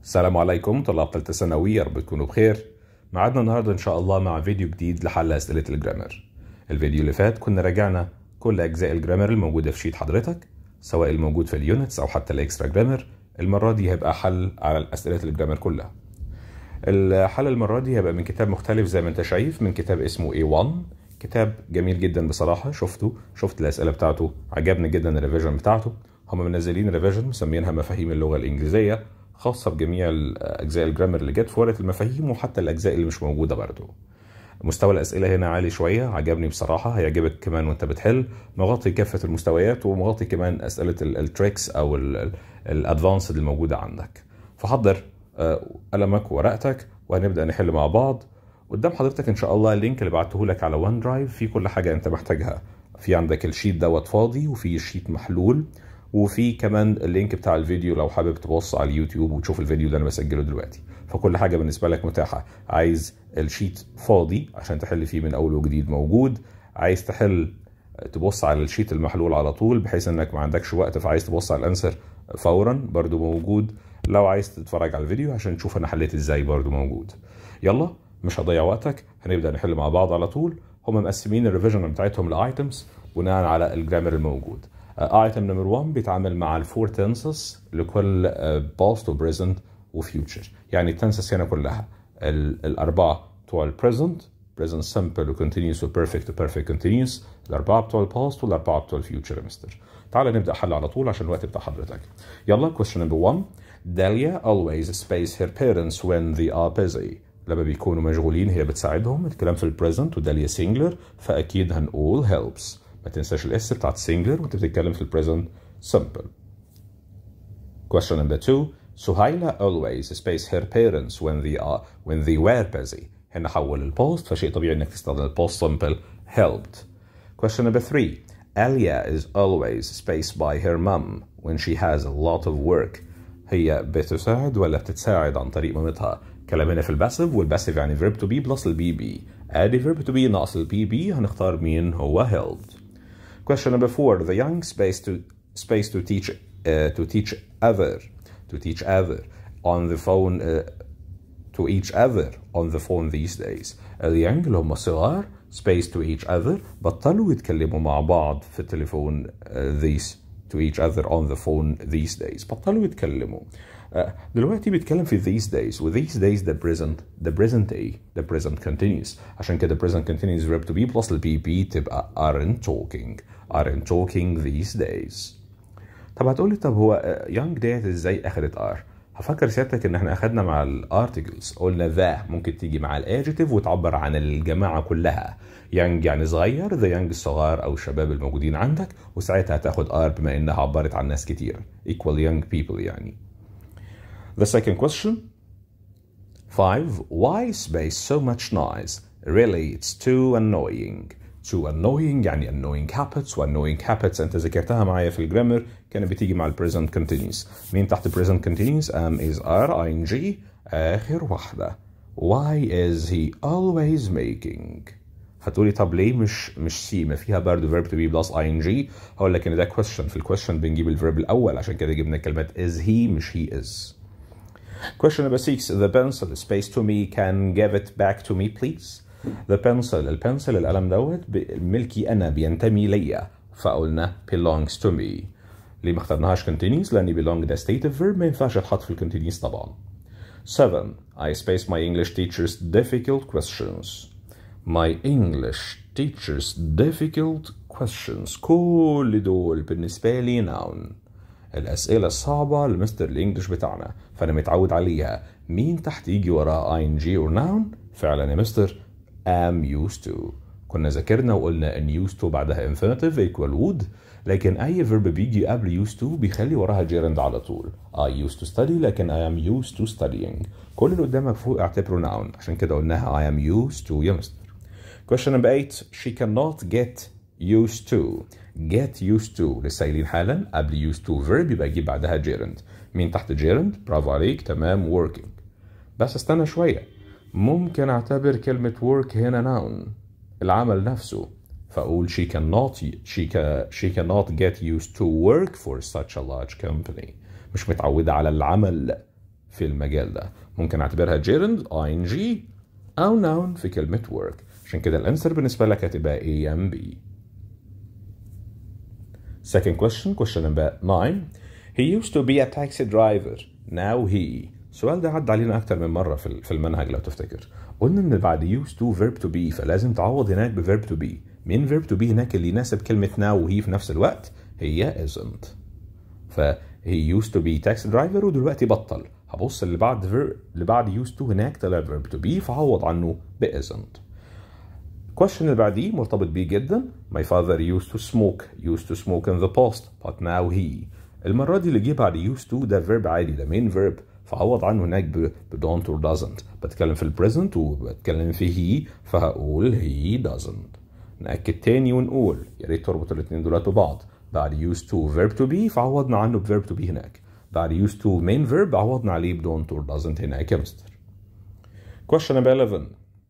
السلام عليكم طلاب ثالثة ثانوي يا رب تكونوا بخير معادنا النهاردة إن شاء الله مع فيديو جديد لحل أسئلة الجرامر الفيديو اللي فات كنا راجعنا كل أجزاء الجرامر الموجودة في شيت حضرتك سواء الموجود في اليونتس أو حتى الإكسترا جرامر المرة دي هيبقى حل على أسئلة الجرامر كلها الحل المرة دي هيبقى من كتاب مختلف زي ما انت شايف من كتاب اسمه A1 كتاب جميل جدا بصراحة شفته شفت الأسئلة بتاعته عجبني جدا الريفيجن بتاعته هم منزلين ريفيجن مسمينها مفاهيم اللغة الإنجليزية خاصة بجميع أجزاء الجرامر اللي جت في ورقة المفاهيم وحتى الأجزاء اللي مش موجودة برضه مستوى الأسئلة هنا عالي شوية عجبني بصراحة هيعجبك كمان وأنت بتحل مغطي كافة المستويات ومغطي كمان أسئلة التريكس أو الأدفانسد الموجودة عندك فحضر قلمك وورقتك وهنبدأ نحل مع بعض قدام حضرتك ان شاء الله اللينك اللي بعته لك على وان درايف فيه كل حاجه انت محتاجها في عندك الشيت دوت فاضي وفي الشيت محلول وفي كمان اللينك بتاع الفيديو لو حابب تبص على اليوتيوب وتشوف الفيديو اللي انا بسجله دلوقتي فكل حاجه بالنسبه لك متاحه عايز الشيت فاضي عشان تحل فيه من اول وجديد موجود عايز تحل تبص على الشيت المحلول على طول بحيث انك ما عندكش وقت فعايز تبص على الانسر فورا برضو موجود لو عايز تتفرج على الفيديو عشان تشوف انا حليت ازاي برضو موجود يلا مش هضيع وقتك هنبدا نحل مع بعض على طول هم مقسمين الريفيجن بتاعتهم لايتمز بناء على الجرامر الموجود ايتم نمبر 1 بيتعامل مع الفور تنسز لكل باست وبريزنت وفيوتشر يعني التنسز هنا كلها الاربعه بتوع البريزنت present simple وكونتينيوس وبيرفكت وبيرفكت كونتينيوس الاربعه بتوع الباست والاربعه بتوع الفيوتشر يا مستر تعال نبدا حل على طول عشان الوقت بتاع حضرتك يلا question number 1 Dahlia always space her parents when they are busy لما بيكونوا مشغولين هي بتساعدهم الكلام في البريزنت وداليا سينجلر فاكيد هنقول helps ما تنساش الاس بتاعت سينجلر وانت بتتكلم في البريزنت simple question number two سهيلة always space her parents when they are when they were busy هنا حول البوست فشيء طبيعي انك تستخدم البوست simple helped question number three Alia is always spaced by her mom when she has a lot of work هي بتساعد ولا بتتساعد عن طريق مامتها كلام هنا في الباسيف والباسيف يعني verb to be بلس البي بي ادي verb to be ناقص البي بي هنختار مين هو helped question number four the young space to space to teach uh, to teach other to teach other on the phone uh, to each other on the phone these days اليانج اللي هم الصغار space to each other بطلوا يتكلموا مع بعض في التليفون uh, these to each other on the phone these days بطلوا يتكلموا دلوقتي بيتكلم في these days و these days the present the present a the present continuous عشان كده present continuous verb to be plus ال be تبقى aren't talking aren't talking these days طب هتقولي طب هو young ديت ازاي اخدت are هفكر سيادتك ان احنا اخدنا مع الارتكلز قلنا ذا ممكن تيجي مع الادجيتيف وتعبر عن الجماعه كلها يانج يعني صغير ذا يانج الصغار او الشباب الموجودين عندك وساعتها هتاخد ار بما انها عبرت عن ناس كتير equal young people يعني The second question. Five. Why space so much noise? Really, it's too annoying. Too annoying يعني annoying habits و annoying habits أنت ذكرتها معايا في الجرامر كانت بتيجي مع ال present continuous. مين تحت present continuous؟ am is are ing آخر واحدة. Why is he always making? هتقولي طب ليه مش مش سي ما فيها برضه verb to be plus ing هقول لك ان ده question في الكويشن بنجيب الفيرب الاول عشان كده جبنا كلمه is he مش he is. Question number six. The pencil space to me can give it back to me please. The pencil البنسل القلم دوت ملكي أنا بينتمي ليا فقلنا belongs to me. ليه ما اخترناهاش continuous؟ لأن belong ده stative verb ما ينفعش يتحط في الكونتينيوس طبعا. 7. I space my English teacher's difficult questions. My English teacher's difficult questions. كل دول بالنسبة لي noun. الأسئلة الصعبة لمستر الإنجليش بتاعنا فأنا متعود عليها مين تحت يجي وراها ing or noun فعلا يا مستر am used to كنا ذاكرنا وقلنا ان used to بعدها infinitive equal would لكن أي verb بيجي قبل used to بيخلي وراها gerund على طول I used to study لكن I am used to studying كل اللي قدامك فوق اعتبره noun عشان كده قلناها I am used to يا مستر question number 8 she cannot get used to get used to لسه قايلين حالا قبل used to verb يبقى يجيب بعدها gerund مين تحت gerund برافو عليك تمام working بس استنى شوية ممكن اعتبر كلمة work هنا noun العمل نفسه فأقول she cannot she, ca, she cannot get used to work for such a large company مش متعودة على العمل في المجال ده ممكن اعتبرها gerund ing او noun في كلمة work عشان كده الانسر بالنسبة لك هتبقى A and B Second question question number 9 He used to be a taxi driver now he السؤال ده عدى علينا أكتر من مرة في في المنهج لو تفتكر قلنا إن بعد used to verb to be فلازم تعوض هناك ب verb to be مين verb to be هناك اللي يناسب كلمة now وهي في نفس الوقت هي isn't ف he used to be taxi driver ودلوقتي بطل هبص اللي بعد ver... اللي بعد used to هناك طلع verb to be فعوض عنه ب isn't question اللي بعديه مرتبط بيه جدا my father used to smoke used to smoke in the past but now he المرة دي اللي جه بعد used to ده verb عادي ده main verb فعوض عنه هناك ب don't or doesn't بتكلم في البريزنت وبتكلم في he فهقول he doesn't نأكد تاني ونقول يا ريت تربط الاثنين دول ببعض بعد used to verb to be فعوضنا عنه ب verb to be هناك بعد used to main verb عوضنا عليه ب don't or doesn't هناك يا مستر question number 11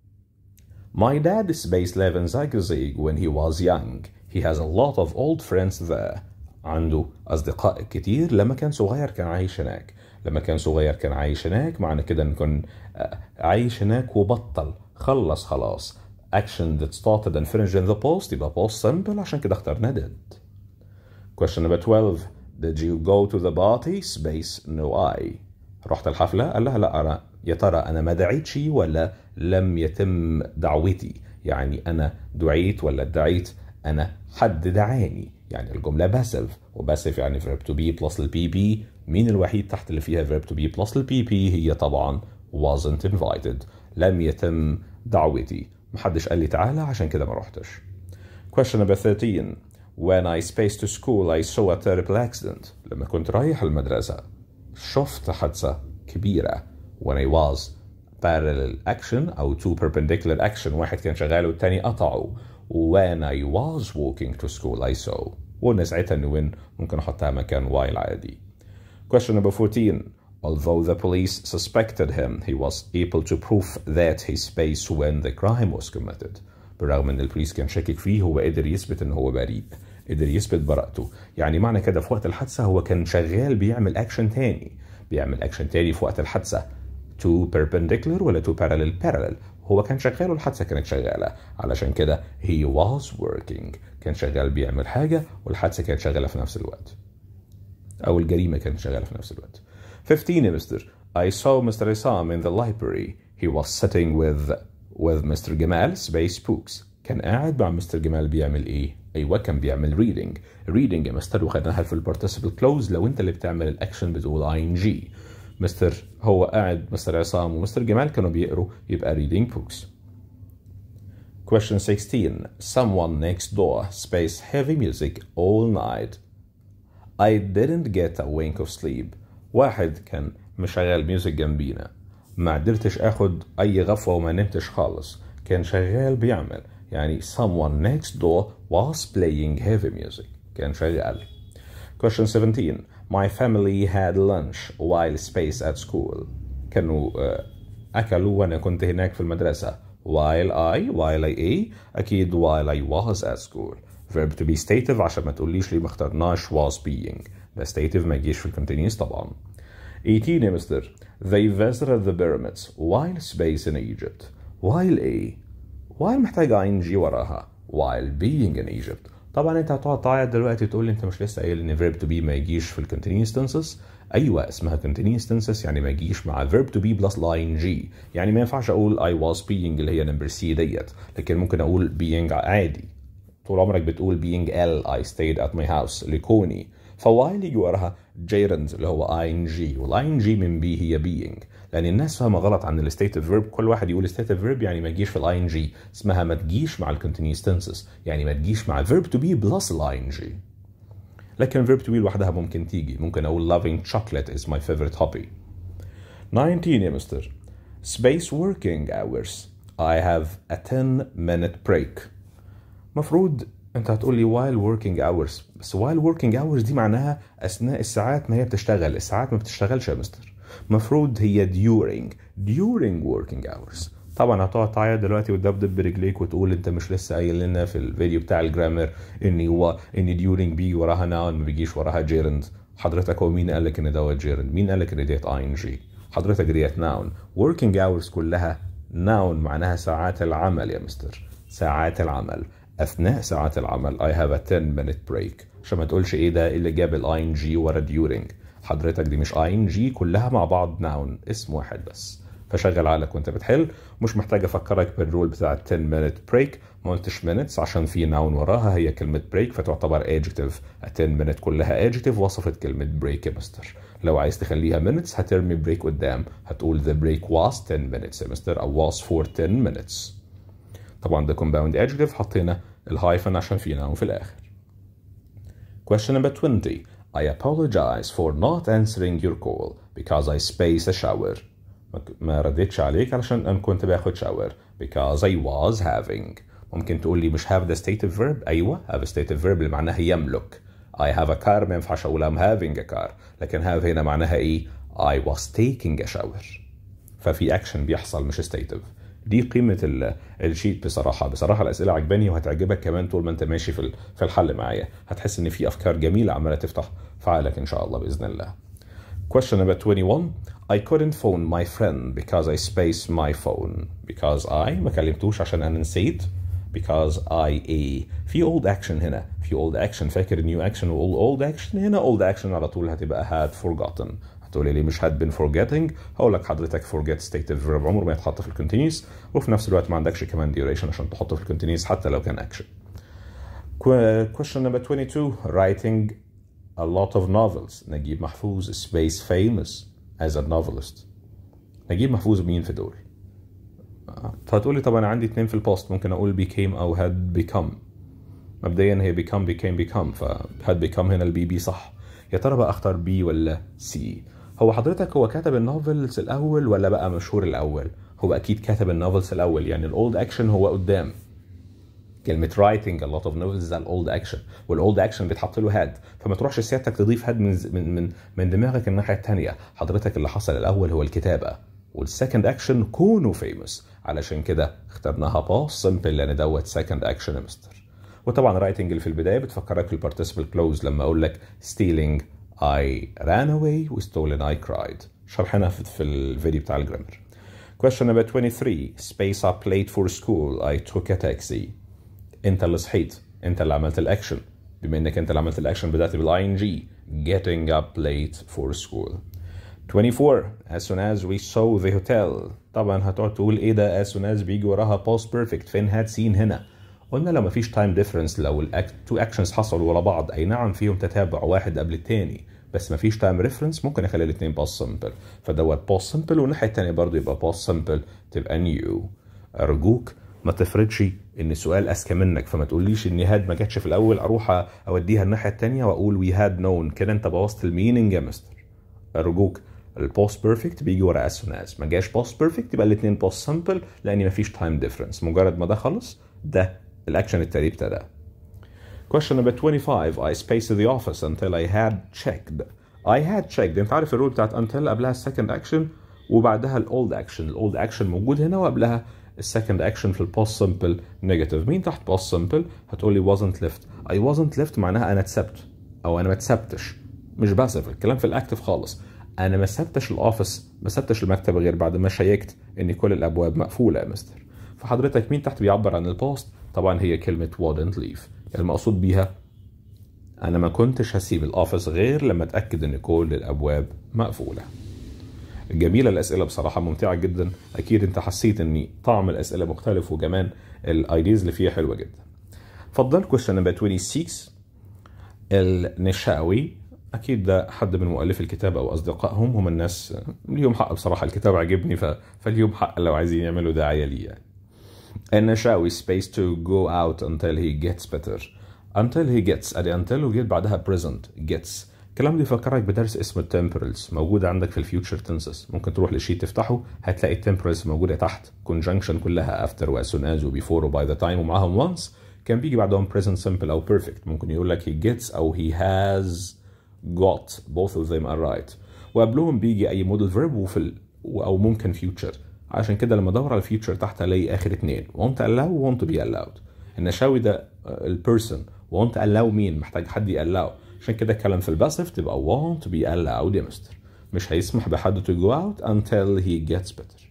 My dad is based live in Zagazig when he was young. He has a lot of old friends there. عنده أصدقاء كتير لما كان صغير كان عايش هناك لما كان صغير كان عايش هناك معنى كده إن كان عايش هناك وبطل خلص خلاص action that started and finished in the past يبقى past simple عشان كده اخترنا did question number 12 did you go to the party space no I رحت الحفلة قال لها لا أنا يا ترى أنا ما دعيتش ولا لم يتم دعوتي يعني أنا دعيت ولا ادعيت أنا حد دعاني يعني الجملة باسف وباسف يعني verb to be plus ال PP مين الوحيد تحت اللي فيها verb to be plus ال PP هي طبعا wasn't invited لم يتم دعوتي محدش قال لي تعالى عشان كده ما رحتش question number 13 when I spaced to school I saw a terrible accident لما كنت رايح المدرسة شفت حادثة كبيرة when I was parallel action أو two perpendicular action واحد كان شغال والتاني قطعه when I was walking to school I saw وقلنا ساعتها إن when ممكن أحطها مكان while عادي question number 14 Although the police suspected him, he was able to prove that he spaced when the crime was committed. بالرغم ان البوليس كان شاكك فيه هو قدر يثبت ان هو بريء قدر يثبت براءته يعني معنى كده في وقت الحادثة هو كان شغال بيعمل اكشن تاني بيعمل اكشن تاني في وقت الحادثة to perpendicular ولا to parallel parallel هو كان شغال والحادثة كانت شغالة علشان كده he was working كان شغال بيعمل حاجة والحادثة كانت شغالة في نفس الوقت أو الجريمة كانت شغالة في نفس الوقت 15 مستر I saw Mr. Isam in the library he was sitting with with Mr. جمال space books كان قاعد مع مستر جمال بيعمل ايه؟ ايوه كان بيعمل reading reading يا مستر وخدناها في البارتيسيبل كلوز لو انت اللي بتعمل الاكشن بتقول ing مستر هو قاعد مستر عصام ومستر جمال كانوا بيقروا يبقى reading books Question 16 Someone next door space heavy music all night I didn't get a wink of sleep واحد كان مشغل ميوزك جنبينا ما قدرتش اخد اي غفوة وما نمتش خالص كان شغال بيعمل يعني someone next door was playing heavy music كان شغال Question 17 My family had lunch while space at school كانوا أكلوا وأنا كنت هناك في المدرسة while I while I a أكيد while I was at school verb to be stative عشان ما تقوليش ليه ما اخترناش was being ده stative ما يجيش في الكونتينيوس طبعا 18 يا مستر They visited the pyramids while space in Egypt while a while محتاجة ing وراها while being in Egypt طبعا انت هتقعد تعيط دلوقتي تقول لي انت مش لسه قايل ان verb to be ما يجيش في الكونتينيوس tenses ايوه اسمها continuous tenses يعني ما يجيش مع verb to be plus ing يعني ما ينفعش اقول I was being اللي هي نمبر سي ديت لكن ممكن اقول being عادي طول عمرك بتقول being ill I stayed at my house لكوني فوايل يجي وراها gerund اللي هو ing والing من be هي being لان الناس فاهمه غلط عن الستيتيف فيرب كل واحد يقول ستيتيف فيرب يعني ما تجيش في الاي جي اسمها ما تجيش مع الكونتينيوس تنسز يعني ما تجيش مع فيرب تو بي بلس الاي جي لكن فيرب تو بي لوحدها ممكن تيجي ممكن اقول loving chocolate is my favorite hobby 19 يا مستر space working hours I have a 10 minute break مفروض انت هتقول لي while working hours بس while working hours دي معناها اثناء الساعات ما هي بتشتغل الساعات ما بتشتغلش يا مستر مفروض هي during during working hours طبعا هتقعد تعيط دلوقتي وتدبدب برجليك وتقول انت مش لسه قايل لنا في الفيديو بتاع الجرامر ان هو ان during بيجي وراها noun ما بيجيش وراها gerund حضرتك هو مين قال لك ان دوت gerund مين قال لك ان ديت ing حضرتك ديت noun working hours كلها noun معناها ساعات العمل يا مستر ساعات العمل اثناء ساعات العمل I have a 10 minute break عشان ما تقولش ايه ده اللي جاب الاي ان جي ورا during حضرتك دي مش اي ان جي كلها مع بعض noun اسم واحد بس فشغل عقلك وانت بتحل مش محتاج افكرك بالرول بتاع 10 minute break ما قلتش minutes عشان في noun وراها هي كلمة break فتعتبر adjective 10 minute كلها adjective وصفت كلمة break يا مستر لو عايز تخليها minutes هترمي break قدام هتقول the break was 10 minutes يا مستر او was for 10 minutes طبعا ده compound adjective حطينا الهايفن عشان في noun في الاخر Question number 20 I apologize for not answering your call because I spaced a shower ما رديتش عليك علشان انا كنت باخد شاور because I was having ممكن تقول لي مش have the stative verb ايوه have a stative verb اللي معناها يملك I have a car ما ينفعش اقول I'm having a car لكن have هنا معناها ايه I was taking a shower ففي اكشن بيحصل مش stative دي قيمة الشيت بصراحة بصراحة الأسئلة عجباني وهتعجبك كمان طول ما أنت ماشي في في الحل معايا هتحس إن في أفكار جميلة عمالة تفتح في عقلك إن شاء الله بإذن الله Question number 21 I couldn't phone my friend because I spaced my phone because I ما كلمتوش عشان أنا نسيت because I a في old action هنا في old action فاكر new action و old action هنا old action على طول هتبقى had forgotten هتقولي لي مش had been forgetting هقول لك حضرتك forget stative verb عمره ما يتحط في الكونتينيوس وفي نفس الوقت ما عندكش كمان duration عشان تحطه في الكونتينيوس حتى لو كان action question number 22 writing a lot of novels نجيب محفوظ space famous as a novelist نجيب محفوظ مين في دول فهتقولي طب انا عندي اتنين في البوست ممكن اقول became او had become مبدئيا هي become became become ف had become هنا البي بي صح يا ترى بقى اختار بي ولا سي هو حضرتك هو كتب النوفلز الاول ولا بقى مشهور الاول هو اكيد كتب النوفلز الاول يعني الاولد اكشن هو قدام كلمة writing a lot of novels ده الاولد اكشن والاولد اكشن بيتحط له هاد فما تروحش سيادتك تضيف هاد من من من, من دماغك الناحية الثانية حضرتك اللي حصل الاول هو الكتابة والسكند اكشن كونوا فيموس علشان كده اخترناها باس سمبل لان دوت سكند اكشن يا مستر وطبعا رايتنج اللي في البدايه بتفكرك بالبارتيسيبل كلوز لما اقول لك stealing I ran away و stolen I cried شرحنا في, في الفيديو بتاع الجرامر Question number 23 Space up late for school I took a taxi انت اللي صحيت انت اللي عملت الاكشن بما انك انت اللي عملت الاكشن بدات بالاي ان جي getting up late for school 24 as soon as we saw the hotel طبعا هتقعد تقول ايه ده as soon as بيجي وراها past perfect فين هاد سين هنا قلنا لو مفيش تايم ديفرنس لو التو اكشنز حصلوا ورا بعض اي نعم فيهم تتابع واحد قبل التاني بس مفيش تايم ريفرنس ممكن اخلي الاثنين باست سمبل فدوت باست سمبل والناحيه الثانيه برضو يبقى باست سمبل تبقى نيو ارجوك ما تفرضش ان السؤال اذكى منك فما تقوليش ان هاد ما جاتش في الاول اروح اوديها الناحيه الثانيه واقول وي هاد نون كده انت بوظت الميننج يا مستر ارجوك البوست بيرفكت بيجي ورا as soon as ما جاش بوست بيرفكت يبقى الاثنين بوست سمبل لان مفيش تايم ديفرنس مجرد ما ده خلص ده الاكشن التالي ابتدى Question number 25 I spaced the office until I had checked I had checked انت عارف الرول بتاعت until قبلها السكند اكشن وبعدها الاولد اكشن الاولد اكشن موجود هنا وقبلها السكند اكشن في البوست سمبل نيجاتيف مين تحت بوست سمبل هتقول لي wasn't left I wasn't left معناها انا اتسبت او انا ما اتسبتش مش باسف الكلام في الاكتف خالص انا ما سبتش الاوفيس ما سبتش المكتب غير بعد ما شيكت ان كل الابواب مقفوله يا مستر فحضرتك مين تحت بيعبر عن البوست طبعا هي كلمه wouldn't leave المقصود بيها انا ما كنتش هسيب الاوفيس غير لما اتاكد ان كل الابواب مقفوله جميله الاسئله بصراحه ممتعه جدا اكيد انت حسيت ان طعم الاسئله مختلف وكمان الايديز اللي فيها حلوه جدا فضل question number 26 النشاوي اكيد ده حد من مؤلفي الكتاب او اصدقائهم هم الناس ليهم حق بصراحه الكتاب عجبني ف... فليهم حق لو عايزين يعملوا دعايه ليه يعني النشاوي space to go out until he gets better until he gets ادي until وجيت بعدها present gets الكلام ده يفكرك بدرس اسمه temporals موجود عندك في الفيوتشر tenses ممكن تروح للشيت تفتحه هتلاقي temporals موجودة تحت conjunction كلها after و as soon as و before و by the time ومعاهم once كان بيجي بعدهم present simple او perfect ممكن يقول لك he gets او he has got both of them are right وقبلهم بيجي اي موديل فيرب وفي ال... او ممكن future عشان كده لما ادور على الفيوتشر تحت الاقي اخر اتنين want to allow و want to be allowed النشاوي ده البيرسون want to allow مين محتاج حد يallow عشان كده الكلام في الباسف تبقى want to be allowed يا مستر مش هيسمح بحد to go out until he gets better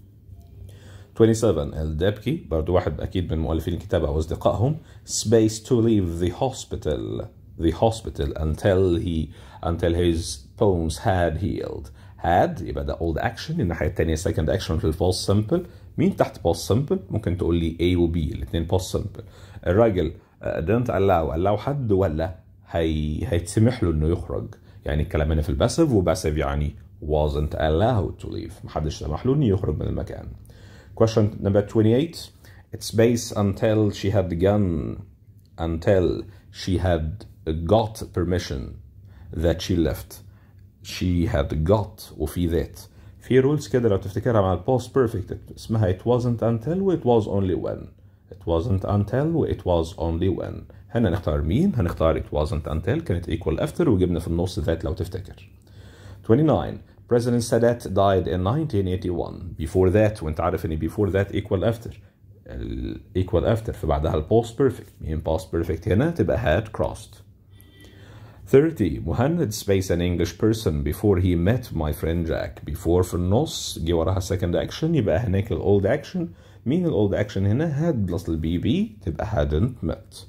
27 الدبكي برضو واحد أكيد من مؤلفين الكتاب أو أصدقائهم space to leave the hospital the hospital until he until his bones had healed had يبقى ده old action الناحية التانية second action في الباست simple مين تحت باست simple ممكن تقول لي A و B الاثنين باست simple الراجل uh, didn't allow allow حد ولا هي هيتسمح له انه يخرج يعني الكلام هنا في الباسيف وباسيف يعني wasn't allowed to leave محدش سمح له انه يخرج من المكان question number 28 it's based until she had gone until she had got permission that she left she had got وفي that في رولز كده لو تفتكرها مع البوست بيرفكت اسمها it wasn't until و it was only when it wasn't until و it was only when هنا نختار مين هنختار it wasn't until كانت equal after وجبنا في النص that لو تفتكر 29 President Sadat died in 1981 before that وانت عارف ان before that equal after ال equal after فبعدها البوست بيرفكت مين past perfect هنا تبقى had crossed 30 مهند space an English person before he met my friend Jack before في النص جه وراها second action يبقى هناك ال old action مين ال old action هنا had plus ال BB تبقى hadn't met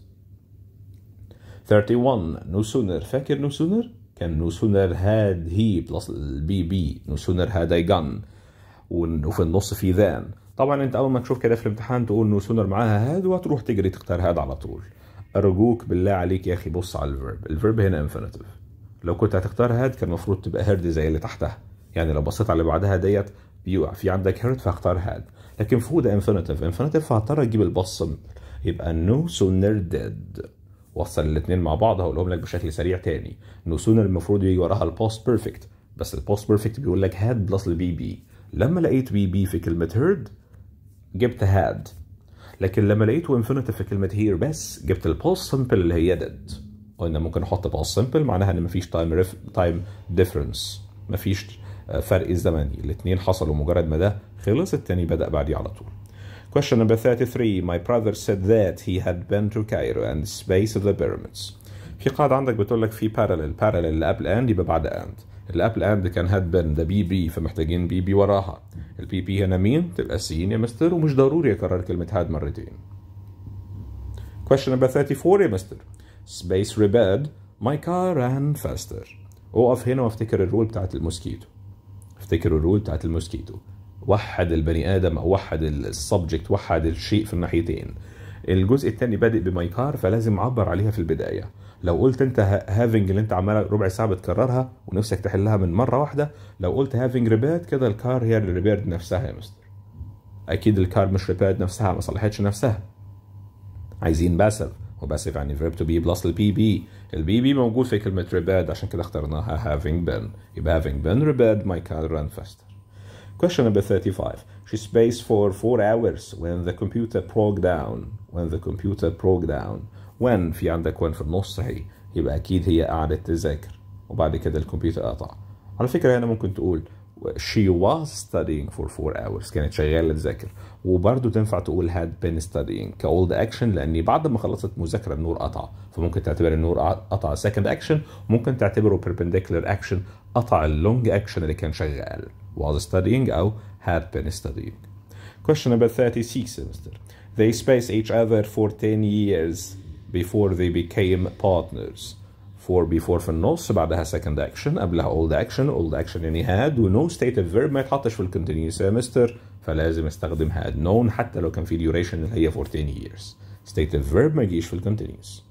31 no sooner فاكر no sooner كان no sooner had he plus ال BB no sooner had I gone وفي النص في than طبعا انت اول ما تشوف كده في الامتحان تقول no sooner معاها had وهتروح تجري تختار had على طول ارجوك بالله عليك يا اخي بص على الفيرب الفيرب هنا انفينيتيف لو كنت هتختار هاد كان المفروض تبقى هيرد زي اللي تحتها يعني لو بصيت على اللي بعدها ديت بيقع في عندك هيرد فاختار هاد لكن فوق ده انفينيتيف انفينيتيف فهضطر اجيب البص يبقى نو سونر ديد وصل الاثنين مع بعض هقولهم لك بشكل سريع تاني نو سونر المفروض يجي وراها البوست بيرفكت بس البوست بيرفكت بيقول لك هاد بلس البي بي لما لقيت بي بي في كلمه هيرد جبت هاد لكن لما لقيته انفينيتيف في كلمه هير بس جبت البوست سمبل اللي هي ديد قلنا ممكن احط باست سمبل معناها ان مفيش تايم ريف تايم ديفرنس مفيش فرق زمني الاثنين حصلوا مجرد ما ده خلص التاني بدا بعديه على طول Question number 33 My brother said that he had been to Cairo and the space of the pyramids في قاعدة عندك بتقول لك في parallel parallel اللي قبل and يبقى بعد and اللي قبل and كان had been ده بي بي فمحتاجين بي بي وراها البي بي هنا مين؟ تبقى سين يا مستر ومش ضروري اكرر كلمة had مرتين Question number 34 يا مستر Space rebed My car ran faster اقف هنا وافتكر الرول بتاعت الموسكيتو افتكر الرول بتاعت الموسكيتو وحد البني ادم او وحد السبجكت وحد الشيء في الناحيتين الجزء الثاني بادئ بماي كار فلازم اعبر عليها في البدايه لو قلت انت هافنج اللي انت عمال ربع ساعه بتكررها ونفسك تحلها من مره واحده لو قلت هافنج ريبيرد كده الكار هي اللي ريبيرد نفسها يا مستر اكيد الكار مش ريبيرد نفسها ما صلحتش نفسها عايزين باسف وباسف يعني verb to be بلس البي بي البي بي موجود في كلمة repaired عشان كده اخترناها having been يبقى having been repaired my car ran faster Question number 35 She spaced for 4 hours when the computer broke down when the computer broke down when في عندك when في النص هي يبقى أكيد هي قعدت تذاكر وبعد كده الكمبيوتر قطع على فكرة هنا ممكن تقول she was studying for 4 hours كانت شغالة تذاكر وبرضه تنفع تقول had been studying كاولد اكشن لاني بعد ما خلصت مذاكره النور قطع فممكن تعتبر النور قطع second اكشن ممكن تعتبره perpendicular اكشن قطع اللونج اكشن اللي كان شغال was studying او had been studying question number 36 semester they space each other for 10 years before they became partners for before في النص بعدها second action قبلها old action old action يعني had و no stative verb ما يتحطش في الكونتينيوس semester فلازم استخدم had known حتى لو كان في duration اللي هي for 10 years stative verb ما يجيش في الكونتينيوس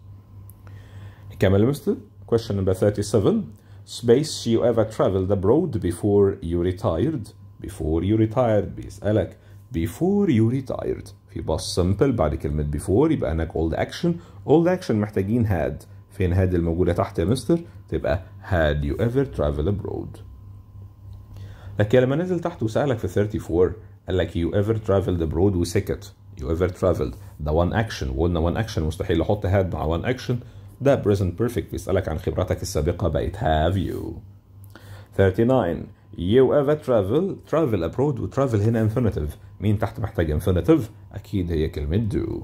نكمل مستر question number 37 space you ever traveled abroad before you retired before you retired بيسألك before you retired في باص simple بعد كلمة before يبقى هناك old action old action محتاجين had فين had الموجودة تحت يا مستر تبقى had you ever traveled abroad لكن لما نزل تحت وسألك في 34 قال لك you ever traveled abroad وسكت you ever traveled ده one action وقلنا one action مستحيل احط had مع one action ده present perfect بيسألك عن خبراتك السابقة بقت have you 39 you ever travel travel abroad و travel هنا infinitive مين تحت محتاج infinitive أكيد هي كلمة do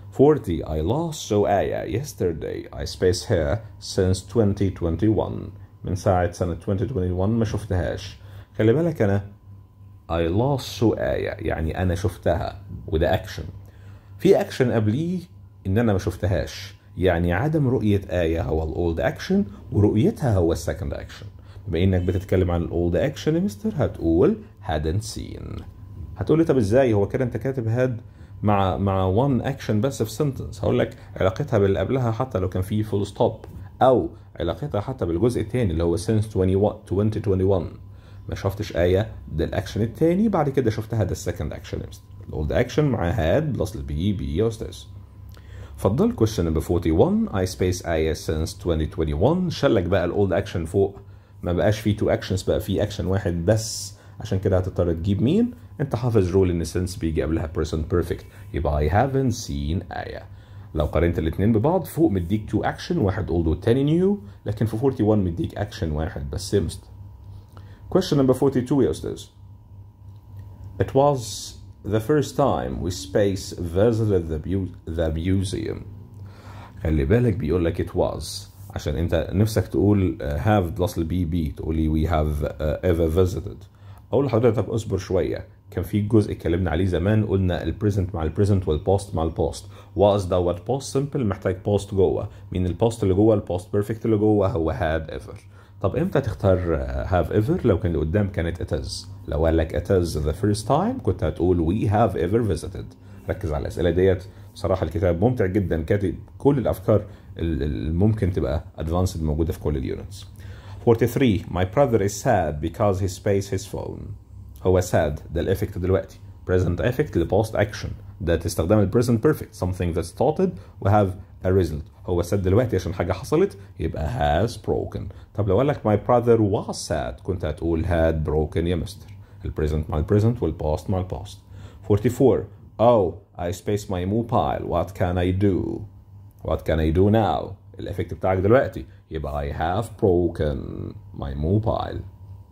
40 I lost Zoaya yesterday I spaced her since 2021 من ساعة سنة 2021 ما شفتهاش خلي بالك أنا I lost saw آية يعني أنا شفتها وده أكشن في أكشن قبليه إن أنا ما شفتهاش يعني عدم رؤية آية هو الأولد أكشن ورؤيتها هو السكند أكشن بما إنك بتتكلم عن الأولد أكشن يا مستر هتقول hadn't seen هتقول لي طب إزاي هو كده أنت كاتب هاد مع مع وان اكشن بس في سنتنس هقول لك علاقتها باللي قبلها حتى لو كان في فول ستوب او علاقتها حتى بالجزء الثاني اللي هو سينس 2021 ما شفتش ايه ده الاكشن الثاني بعد كده شفتها ده السكند اكشن الاولد اكشن مع هاد بلس البي بي يا استاذ فضل question number 41 I space آية since 2021 شلك بقى الاولد اكشن فوق ما بقاش فيه تو اكشنز بقى فيه اكشن واحد بس عشان كده هتضطر تجيب مين انت حافظ رول ان since بيجي قبلها present perfect يبقى I haven't seen آية لو قارنت الاثنين ببعض فوق مديك تو اكشن واحد old والتاني نيو لكن في 41 مديك اكشن واحد بس مست question number 42 يا استاذ It was the first time we space visited the, the museum خلي بالك بيقول لك it was عشان انت نفسك تقول have plus البي بي تقولي we have uh, ever visited اقول لحضرتك اصبر شويه كان في جزء اتكلمنا عليه زمان قلنا البريزنت مع البريزنت والبوست مع البوست واز دوت بوست سمبل محتاج بوست جوه مين البوست اللي جوه البوست بيرفكت اللي جوه هو هاد ايفر طب امتى تختار هاف ايفر لو كان اللي قدام كانت it is لو قال لك it is the first time كنت هتقول we have ever visited ركز على الاسئله ديت بصراحه الكتاب ممتع جدا كاتب كل الافكار اللي ممكن تبقى ادفانسد موجوده في كل اليونتس 43 my brother is sad because he spaced his phone هو sad ده الافكت دلوقتي present effect لباست action ده تستخدم ال present perfect something that started و have a result هو sad دلوقتي عشان حاجة حصلت يبقى has broken طب لو قال لك my brother was sad كنت هتقول had broken يا مستر ال present مع ال present وال past مع ال past 44 oh I spaced my mobile what can I do what can I do now الافكت بتاعك دلوقتي يبقى I have broken my mobile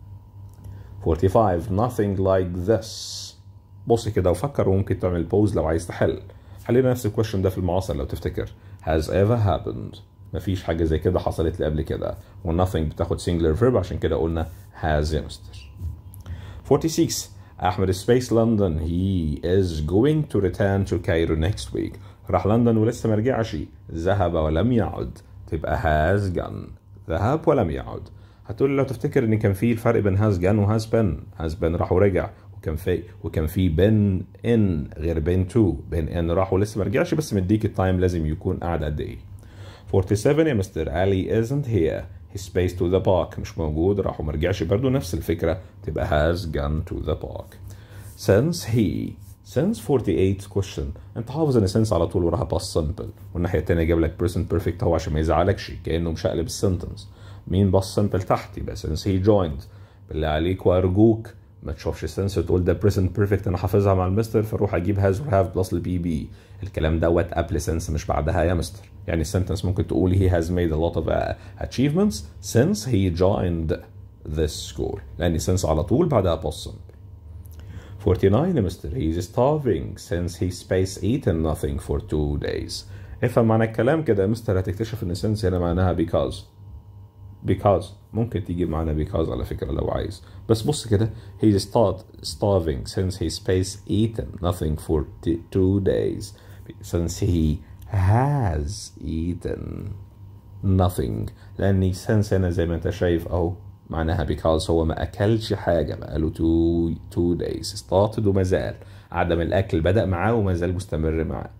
45 nothing like this بص كده وفكر وممكن تعمل بوز لو عايز تحل حلينا نفس الكويشن ده في المعاصر لو تفتكر has ever happened مفيش حاجة زي كده حصلت لي قبل كده و nothing بتاخد singular verb عشان كده قلنا has يا مستر 46 أحمد سبيس لندن he is going to return to Cairo next week راح لندن ولسه ما رجعش ذهب ولم يعد تبقى has gone ذهب ولم يعد هتقول لو تفتكر ان كان في الفرق بين هاز جان وهاز بن هاز بن راح ورجع وكان في وكان في بن ان غير بن تو بن ان راح ولسه ما رجعش بس مديك التايم لازم يكون قاعد قد ايه 47 يا مستر علي isn't here his space to the park مش موجود راح وما رجعش برضه نفس الفكره تبقى has gone to the park since he since 48 question انت حافظ ان since على طول وراها past simple والناحيه الثانيه جاب لك present perfect هو عشان ما يزعلكش كانه مشقلب السنتنس مين باص سمبل تحت يبقى since he joined بالله عليك وارجوك ما تشوفش سنس وتقول ده بريزنت بيرفكت انا حافظها مع المستر فاروح اجيب هاز وهاف بلس البي بي الكلام دوت قبل سنس مش بعدها يا مستر يعني السنتنس ممكن تقول he has made a lot of uh, achievements since he joined this school لان since على طول بعدها past simple 49 يا مستر he is starving since he space eaten nothing for two days افهم معنى الكلام كده يا مستر هتكتشف ان since هنا معناها because because ممكن تيجي معنا because على فكرة لو عايز بس بص كده he start starving since he space eaten nothing for two days since he has eaten nothing لأن since هنا زي ما انت شايف أهو معناها because هو ما أكلش حاجة بقاله two, two days started وما زال عدم الأكل بدأ معاه وما زال مستمر معاه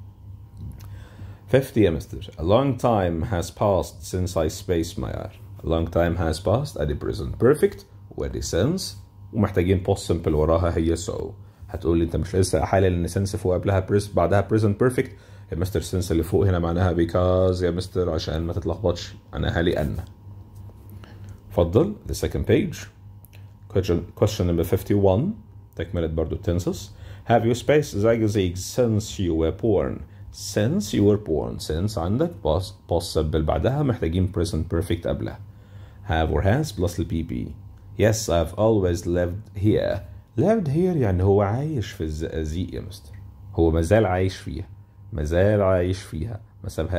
50 يا مستر A long time has passed since I spaced my hour A long time has passed ادي present perfect وادي since ومحتاجين post simple وراها هي so هتقول لي انت مش لسه حالل ان since فوق قبلها بريس بعدها present perfect يا مستر since اللي فوق هنا معناها because يا مستر عشان ما تتلخبطش معناها لأن اتفضل the second page question, question number 51 تكملة برضو tenses have you spaced zigzags since you were born since you were born since عندك past possible بعدها محتاجين present perfect قبلها have or has plus ال PP yes I've always lived here lived here يعني هو عايش في الزقازيق يا مستر هو مازال عايش فيها مازال عايش فيها ما سابهاش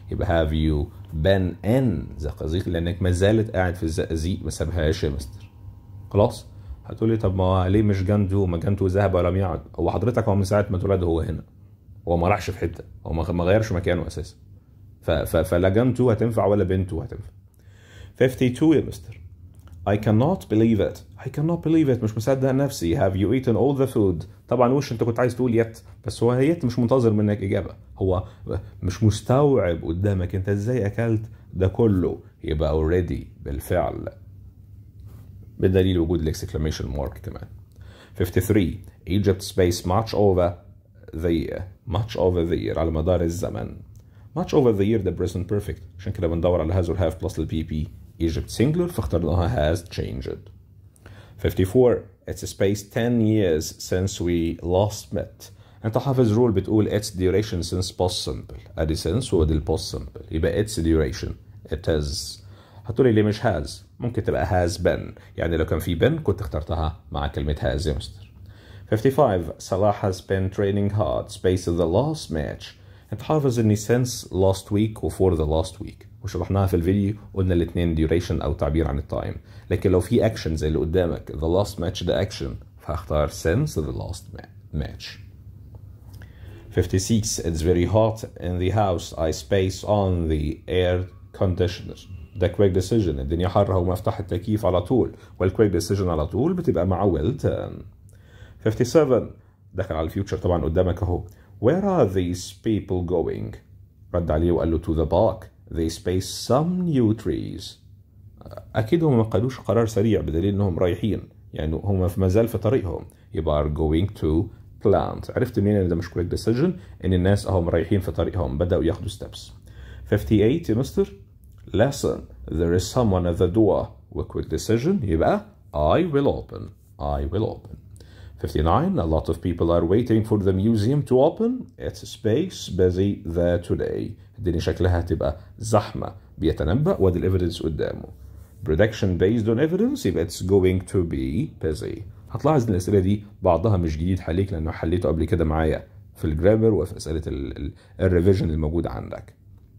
يبقى have you been in زقازيق لانك ما زالت قاعد في الزقازيق ما سابهاش يا مستر خلاص هتقولي طب ما ليه مش جنته ما جنته ذهب ولم يعد هو حضرتك هو من ساعه ما اتولد هو هنا هو ما راحش في حته هو ما غيرش مكانه اساسا فلا جنته هتنفع ولا بنته هتنفع 52 يا مستر I cannot believe it I cannot believe it مش مصدق نفسي have you eaten all the food طبعا وش انت كنت عايز تقول يت بس هو يت مش منتظر منك اجابه هو مش مستوعب قدامك انت ازاي اكلت ده كله يبقى already بالفعل بدليل وجود الاكسكلاميشن مارك كمان 53 Egypt space much over the year much over the year على مدار الزمن much over the year the present perfect عشان كده بندور على has or have plus البي بي Egypt singular فاخترناها has changed 54 it's a space 10 years since we last met انت حافظ رول بتقول it's duration since past simple ادي since وادي البوست simple يبقى it's duration it is هتقولي ليه مش has ممكن تبقى has been يعني لو كان في been كنت اخترتها مع كلمة has يا مستر 55 Salah has been training hard space of the last match انت حافظ اني since last week و for the last week وشرحناها في الفيديو قلنا الاثنين duration او تعبير عن التايم لكن لو في اكشن زي اللي قدامك the last match ده اكشن فهختار since the last match 56 it's very hot in the house I space on the air conditioner ده quick decision الدنيا حر وما افتح التكييف على طول والquick decision على طول بتبقى مع will turn 57 دخل على الفيوتشر طبعا قدامك اهو where are these people going رد عليه وقال له to the park they space some new trees اكيد هم ما قالوش قرار سريع بدليل انهم رايحين يعني هم في مازال في طريقهم يبقى are going to plant عرفت منين ان ده مش quick decision ان الناس اهم رايحين في طريقهم بداوا ياخدوا steps 58 يا مستر lesson there is someone at the door و quick decision يبقى I will open I will open 59 a lot of people are waiting for the museum to open it's space busy there today الدنيا شكلها هتبقى زحمة بيتنبأ وادي الايفيدنس قدامه prediction based on evidence يبقى it's going to be busy هتلاحظ ان الاسئله دي بعضها مش جديد حليك لانه حليته قبل كده معايا في الجرامر وفي اسئله الريفيجن الموجوده عندك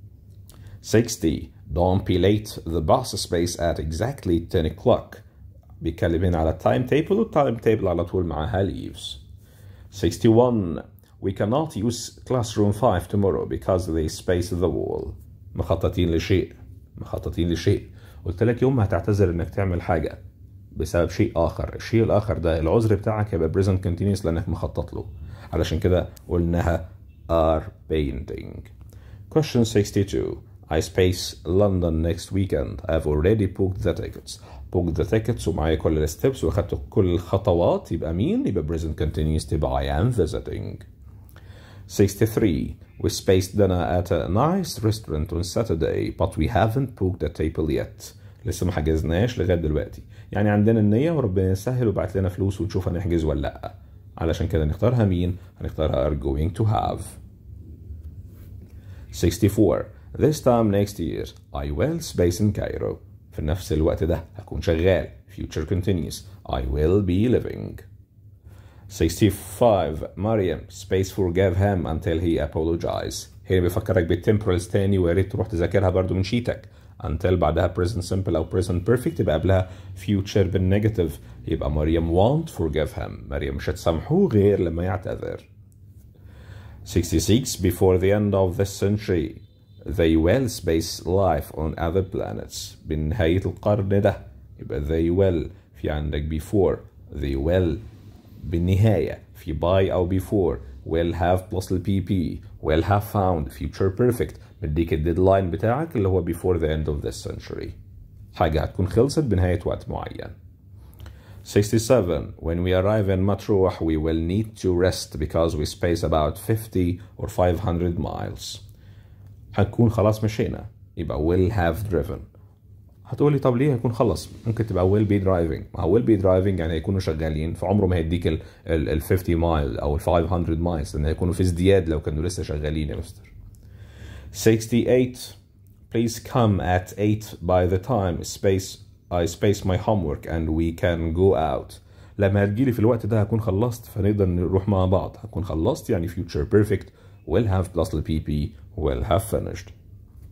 60 don't be late the bus space at exactly 10 o'clock بيتكلم هنا على التايم تيبل والتايم تيبل على طول معاها leaves 61 we cannot use classroom 5 tomorrow because they space the wall مخططين لشيء مخططين لشيء قلت لك يوم ما هتعتذر انك تعمل حاجه بسبب شيء اخر الشيء الاخر ده العذر بتاعك هيبقى present continuous لانك مخطط له علشان كده قلناها are painting question 62 I space London next weekend I've already booked the tickets booked the tickets ومعايا كل الستبس واخدت كل الخطوات يبقى مين يبقى present continuous تبقى I am visiting 63 we spaced dinner at a nice restaurant on Saturday but we haven't booked a table yet لسه ما حجزناش لغايه دلوقتي يعني عندنا النيه وربنا يسهل وبعت لنا فلوس ونشوف هنحجز ولا لا علشان كده نختارها مين هنختارها are going to have 64 this time next year I will space in Cairo في نفس الوقت ده هكون شغال future continuous I will be living 65 مريم space forgive him until he apologize هنا بيفكرك بالتمبرالز تاني ويا ريت تروح تذاكرها برضو من شيتك until بعدها present simple او present perfect يبقى قبلها future بالنيجاتيف يبقى مريم won't forgive him مريم مش هتسامحه غير لما يعتذر 66 before the end of this century they will space life on other planets بنهاية القرن ده يبقى they will في عندك before they will بالنهاية في by أو before will have plus ال PP will have found future perfect مديك الديدلاين بتاعك اللي هو before the end of this century حاجة هتكون خلصت بنهاية وقت معين 67 when we arrive in مطروح we will need to rest because we space about 50 or 500 miles هنكون خلاص مشينا يبقى will have driven هتقولي طب ليه هيكون خلص ممكن تبقى will be driving ما هو will be driving يعني هيكونوا شغالين فعمره ما هيديك ال, ال, ال 50 مايل او ال 500 مايلز لان هيكونوا في ازدياد لو كانوا لسه شغالين يا مستر 68 please come at 8 by the time space I space my homework and we can go out لما هتجيلي في الوقت ده هكون خلصت فنقدر نروح مع بعض هكون خلصت يعني future perfect will have plus the PP will have finished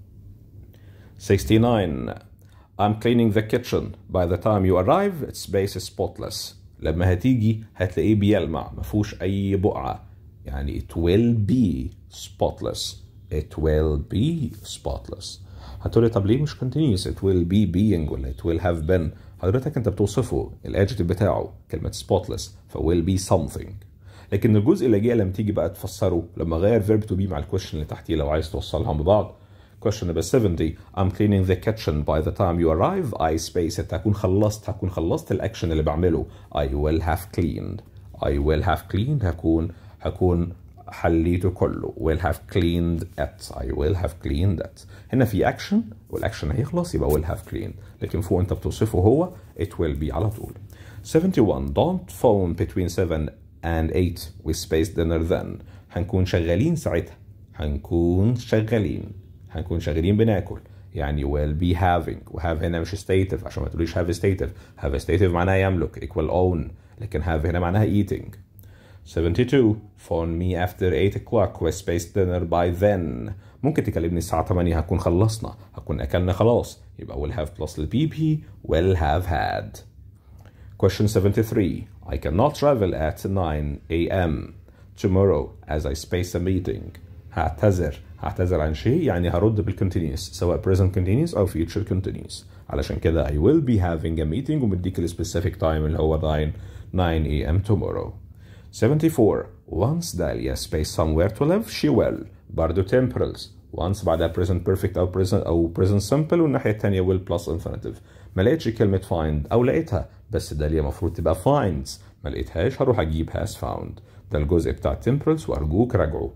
69 I'm cleaning the kitchen by the time you arrive space is spotless لما هتيجي هتلاقيه بيلمع ما فيهوش اي بقعه يعني it will be spotless it will be spotless هتقولي طب ليه مش continuous it will be being ولا it will have been حضرتك انت بتوصفه الادجective بتاعه كلمه spotless ف will be something لكن الجزء اللي جاي لما تيجي بقى تفسره لما غير verb to be مع الكويشن اللي تحتيه لو عايز توصلهم ببعض question number 70 I'm cleaning the kitchen by the time you arrive I space it هكون خلصت هكون خلصت الاكشن اللي بعمله I will have cleaned I will have cleaned هكون هكون حليته كله will have cleaned it I will have cleaned it هنا في action والاكشن هيخلص يبقى will have cleaned لكن فوق انت بتوصفه هو it will be على طول 71 don't phone between 7 and 8 we space dinner then هنكون شغالين ساعتها هنكون شغالين هنكون شغالين بناكل يعني will be having وهاف هنا مش stative عشان ما تقوليش have stative have stative معناها يملك equal own لكن have هنا معناها eating 72 phone me after 8 o'clock we space dinner by then ممكن تكلمني الساعة 8 هكون خلصنا هكون أكلنا خلاص يبقى will have plus ال PP will have had Question 73 I cannot travel at 9 a.m. tomorrow as I space a meeting هعتذر هعتذر عن شيء يعني هرد بالcontinuous سواء present continuous أو future continuous علشان كده I will be having a meeting ومديك السبيسيفيك تايم اللي هو 9 9 a.m. tomorrow 74 once Dahlia space somewhere to live she will برضه temporals once بعدها present perfect أو present أو present simple والناحية التانية will plus infinitive ما لقيتش كلمة find أو لقيتها بس داليا المفروض تبقى finds ما لقيتهاش هروح أجيب has found ده الجزء بتاع temporals وأرجوك راجعه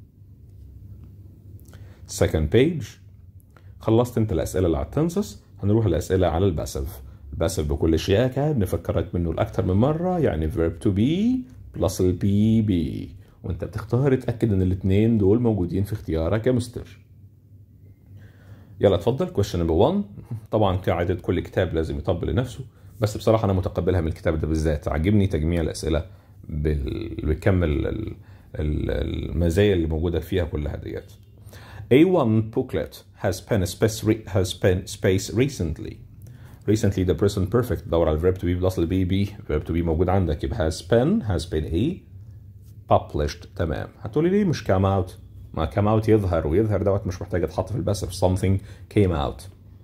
second page خلصت انت الأسئلة اللي على التنسس هنروح الأسئلة على الباسف الباسف بكل شياكة بنفكرك منه لأكتر من مرة يعني verb to be plus ال be وانت بتختار اتأكد ان الاتنين دول موجودين في اختيارك يا مستر يلا اتفضل question number 1 طبعا كعادة كل كتاب لازم يطبل لنفسه بس بصراحة أنا متقبلها من الكتاب ده بالذات عجبني تجميع الأسئلة بال... بيكمل ال... المزايا اللي موجودة فيها كلها ديت A1 booklet has been space has been space recently recently the present perfect دور على verb to be plus ال be be verb to be موجود عندك يبقى has been has been a published تمام هتقولي ليه مش came out ما came out يظهر ويظهر دوت مش محتاج يتحط في الباسف something came out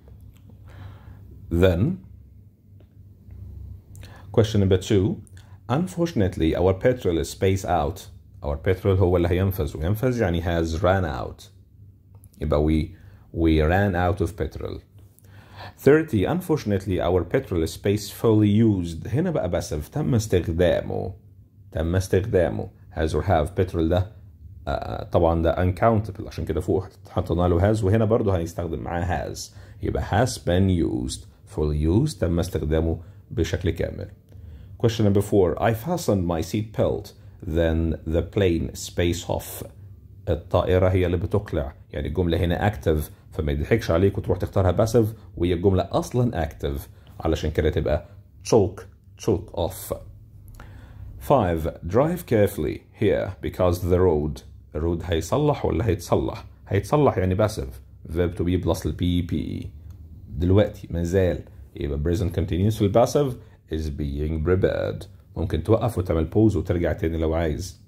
then question number two unfortunately our petrol is space out our petrol هو اللي هينفذ وينفذ يعني has ran out يبقى we we ran out of petrol 30 unfortunately our petrol is space fully used هنا بقى باسف تم استخدامه تم استخدامه has or have petrol ده آه طبعا ده uncountable عشان كده فوق حطينا له has وهنا برضه هنستخدم معاه has يبقى has been used fully used تم استخدامه بشكل كامل question number four I fastened my seat belt then the plane space off الطائرة هي اللي بتقلع يعني الجملة هنا active فما يضحكش عليك وتروح تختارها باسف وهي الجملة أصلا active علشان كده تبقى choke choke off 5 drive carefully here because the road الرود هيصلح ولا هيتصلح هيتصلح يعني باسف verb to be plus ال PP دلوقتي مازال يبقى present continuous في الباسف is being prepared ممكن توقف وتعمل pause وترجع تاني لو عايز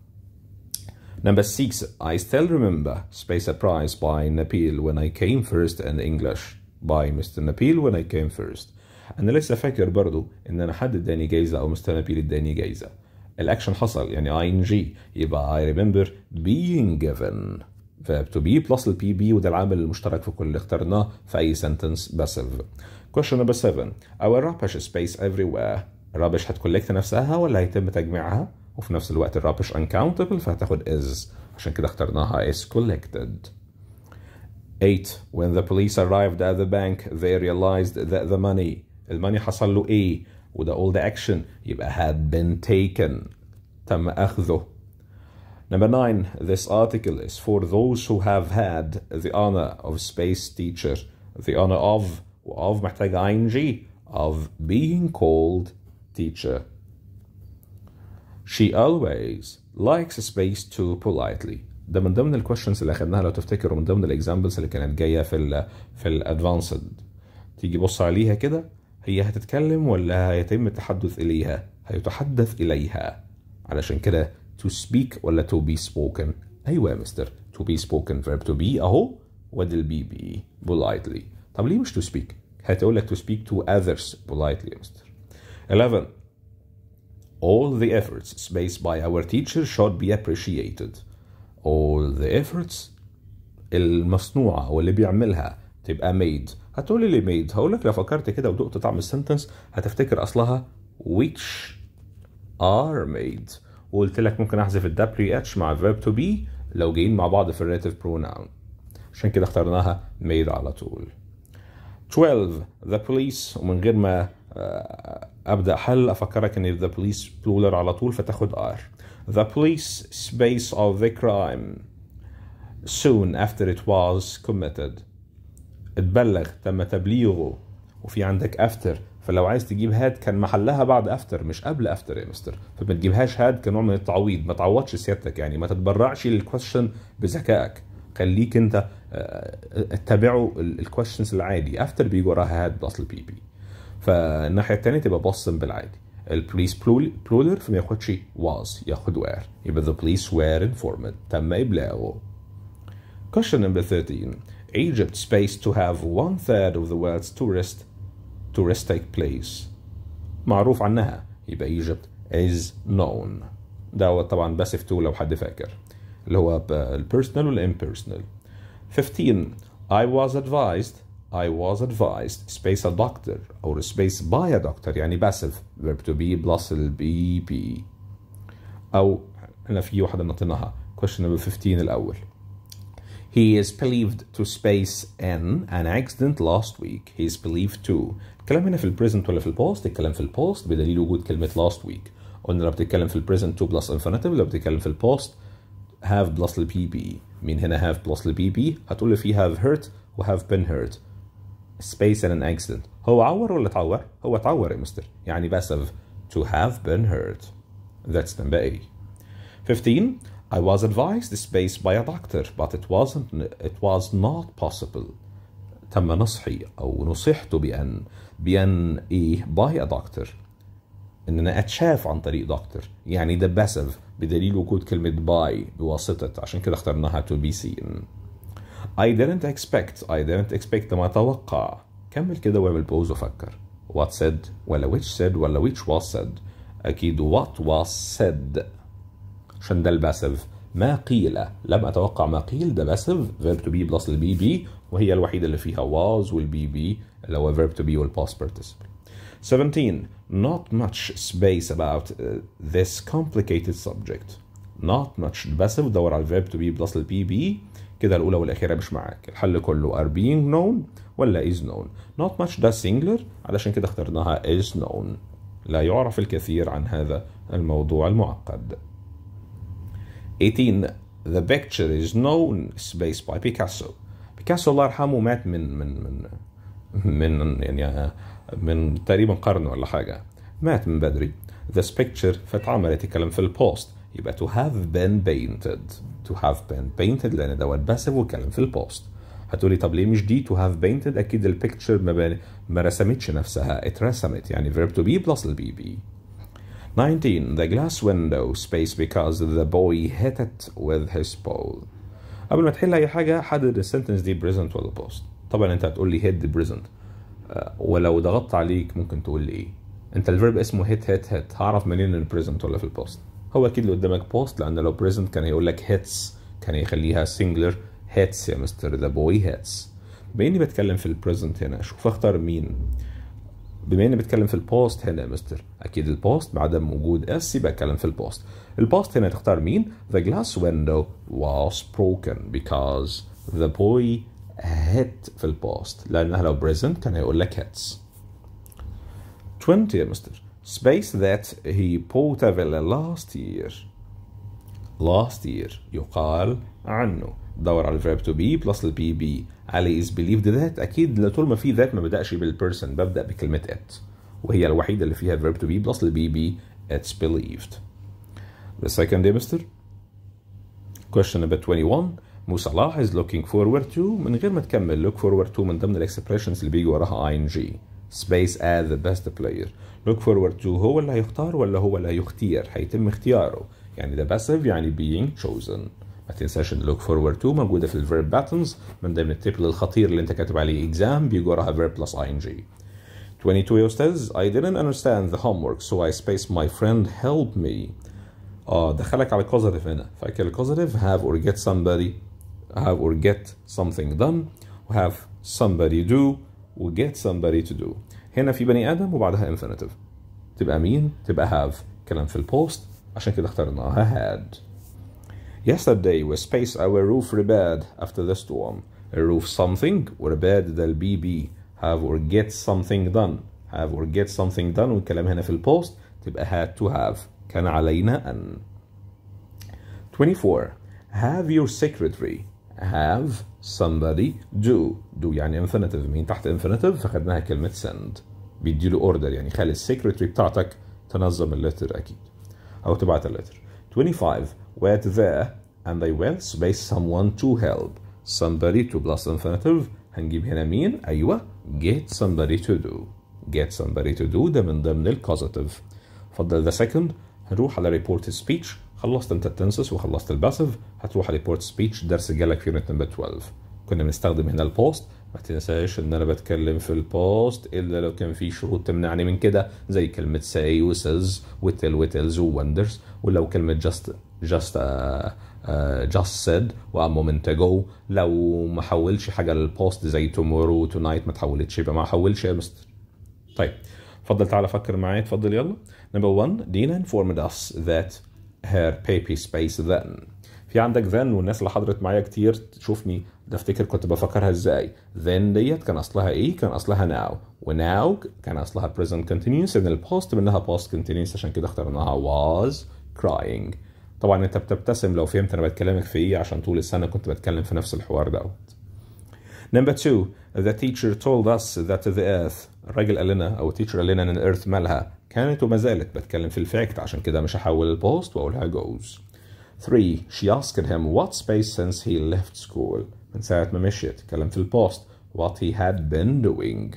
Number six, I still remember Space a Prize by Nabil when I came first in English by Mr. Nabil when I came first. أنا لسه فاكر برضو إن أنا حد اداني جايزة أو مستر نبيل اداني جايزة. الأكشن حصل يعني ing يبقى I remember being given. verb to be plus ال PB وده العامل المشترك في كل اللي اخترناه في أي sentence passive. Question number seven. Our rubbish space everywhere. الرابش هتكولكت نفسها ولا هيتم تجميعها؟ وفي نفس الوقت الرابش uncountable فهتاخد is عشان كده اخترناها is collected 8 when the police arrived at the bank they realized that the money الماني حصل له ايه وده all the action يبقى had been taken تم أخذه Number nine, this article is for those who have had the honor of space teacher. The honor of, of محتاج ing, of being called teacher. She always likes space too politely. ده من ضمن الكويشنز اللي اخدناها لو تفتكروا من ضمن الاكزامبلز اللي كانت جايه في ال في الادفانسد تيجي بص عليها كده هي هتتكلم ولا هيتم التحدث اليها هيتحدث اليها علشان كده to speak ولا to be spoken ايوه يا مستر to be spoken verb to be اهو وادي البي بي politely طب ليه مش to speak هتقول لك to speak to others politely يا مستر 11 all the efforts spaced by our teacher should be appreciated all the efforts المصنوعة واللي بيعملها تبقى made هتقولي لي made هقول لك لو فكرت كده ودقت طعم السنتنس هتفتكر اصلها which are made وقلت لك ممكن احذف ال WH مع verb to be لو جايين مع بعض في relative pronoun عشان كده اخترناها made على طول 12 the police ومن غير ما ابدا حل افكرك ان the police plural على طول فتاخد r the police space of the crime soon after it was committed اتبلغ تم تبليغه وفي عندك after فلو عايز تجيب هاد كان محلها بعد افتر مش قبل افتر يا مستر فما تجيبهاش هاد كنوع من التعويض ما تعوضش سيادتك يعني ما تتبرعش للكويشن بذكائك خليك انت اتبعوا الكويشنز العادي افتر بيجي وراها هاد بلس البي بي فالناحيه الثانيه تبقى بصم بالعادي البوليس بلولر فما ياخدش was ياخد were يبقى the police were informed تم ابلاغه Question number 13 Egypt space to have one third of the world's tourist tourist take place معروف عنها يبقى Egypt is known ده طبعا باسف تو لو حد فاكر اللي هو البيرسونال والامبيرسونال 15 I was advised I was advised space a doctor or space by a doctor يعني passive verb to be plus ال be أو هنا في واحدة نطيناها question number 15 الأول He is believed to space in an accident last week. He is believed to. الكلام هنا في البريزنت ولا في البوست؟ الكلام في البوست بدليل وجود كلمة last week. قلنا لو بتتكلم في البريزنت to plus infinitive لو بتتكلم في البوست have plus ال PP. مين هنا have plus ال PP؟ هتقول لي في have hurt و have been hurt. Space in an accident. هو عور ولا اتعور؟ هو اتعور يا مستر. يعني passive to have been hurt. That's number A. 15 I was advised space by a doctor but it wasn't it was not possible تم نصحي أو نصحت بأن بأن إيه by a doctor إن أنا أتشاف عن طريق دكتور يعني ده باسف بدليل وجود كلمة by بواسطة عشان كده اخترناها to be seen I didn't expect I didn't expect ما أتوقع كمل كده واعمل بوز وفكر what said ولا which said ولا which was said أكيد what was said عشان ده الباسف ما قيل لم اتوقع ما قيل ده باسف verb to be بلس البي بي وهي الوحيده اللي فيها was والبي بي اللي هو verb to be والpast participle 17 not much space about uh, this complicated subject not much باسف دور على الverb to be بلس البي بي كده الاولى والاخيره مش معاك الحل كله are being known ولا is known not much ده singular علشان كده اخترناها is known لا يعرف الكثير عن هذا الموضوع المعقد 18 The picture is known space by Picasso بيكاسو الله يرحمه مات من من من من يعني من تقريبا قرن ولا حاجة مات من بدري This picture فاتعملت الكلام في البوست يبقى to have been painted to have been painted لأن دوت باسف والكلام في البوست هتقولي طب ليه مش دي to have painted أكيد البيكتشر ما, ما رسمتش نفسها اترسمت يعني verb to be plus البي بي 19 the glass window space because the boy hit it with his ball قبل ما تحل اي حاجه حدد السنتنس دي present ولا past طبعا انت هتقول لي hit the present أه ولو ضغطت عليك ممكن تقول لي ايه انت الفيرب اسمه hit hit hit هعرف منين ان present ولا في البوست هو اكيد اللي قدامك post لان لو present كان هيقول لك hits كان يخليها singular hits يا مستر the boy hits بما اني بتكلم في البريزنت هنا شوف اختار مين بما اني بتكلم في البوست هنا يا مستر اكيد البوست بعدم وجود اس يبقى اتكلم في البوست البوست هنا تختار مين the glass window was broken because the boy hit في البوست لانها لو present كان هيقول لك hits 20 يا مستر space that he bought a villa last year last year يقال عنه دور على الفيرب تو بي بلس البي بي علي is believed that اكيد طول ما في ذات ما بدأش بالبيرسون ببدأ بكلمة it وهي الوحيدة اللي فيها الفيرب تو بي بلس البي بي it's believed the second day مستر question number 21 مو صلاح is looking forward to من غير ما تكمل look forward to من ضمن الاكسبريشنز اللي بيجي وراها ing space as the best player look forward to هو اللي هيختار ولا هو اللي هيختير هيتم اختياره يعني ده passive يعني being chosen ما تنساش ان look forward to موجوده في الفيرب باترنز من ضمن التيبل الخطير اللي انت كاتب عليه exam بيجي وراها verb plus ing 22 يا استاذ I didn't understand the homework so I spaced my friend help me اه دخلك على causative هنا فاكر الكوزاتيف have or get somebody have or get something done و have somebody do و get somebody to do هنا في بني ادم وبعدها infinitive تبقى مين؟ تبقى have كلام في البوست عشان كده اخترناها had Yesterday we spaced our roof repaired after the storm. A roof something repaired ده البي بي have or get something done have or get something done والكلام هنا في البوست تبقى had to have كان علينا أن 24 have your secretary have somebody do do يعني infinitive مين تحت infinitive فخدناها كلمة send بيديله اوردر يعني خلي السكرتري بتاعتك تنظم اللتر أكيد أو تبعت اللتر 25 were there and they went space someone to help somebody to plus infinitive هنجيب هنا مين أيوة get somebody to do get somebody to do ده من ضمن الكوزاتيف فضل the second هنروح على report speech خلصت انت التنسس وخلصت الباسف هتروح على report speech درس جالك في يونت نمبر 12 كنا بنستخدم هنا البوست ما تنساش ان انا بتكلم في البوست الا لو كان في شروط تمنعني من كده زي كلمة say و says و tell و tells و wonders ولو كلمة just just uh, uh, just said و a moment ago لو ما حولش حاجة للبوست زي tomorrow و tonight ما تحولتش يبقى ما حولش يا مستر طيب اتفضل تعالى فكر معايا اتفضل يلا نمبر 1 دينا informed us that her baby space then في عندك then والناس اللي حضرت معايا كتير تشوفني ده افتكر كنت بفكرها ازاي then ديت كان اصلها ايه كان اصلها now و now كان اصلها present continuous ان البوست منها past continuous عشان كده اخترناها was crying طبعا انت بتبتسم لو فهمت انا بتكلمك في ايه عشان طول السنه كنت بتكلم في نفس الحوار دوت Number two, the teacher told us that the earth الراجل قال لنا او التيتشر قال لنا ان الارث مالها كانت وما زالت بتكلم في الفاكت عشان كده مش هحول البوست واقولها goes 3 she asked him what space since he left school من ساعة ما مشيت اتكلم في البوست what he had been doing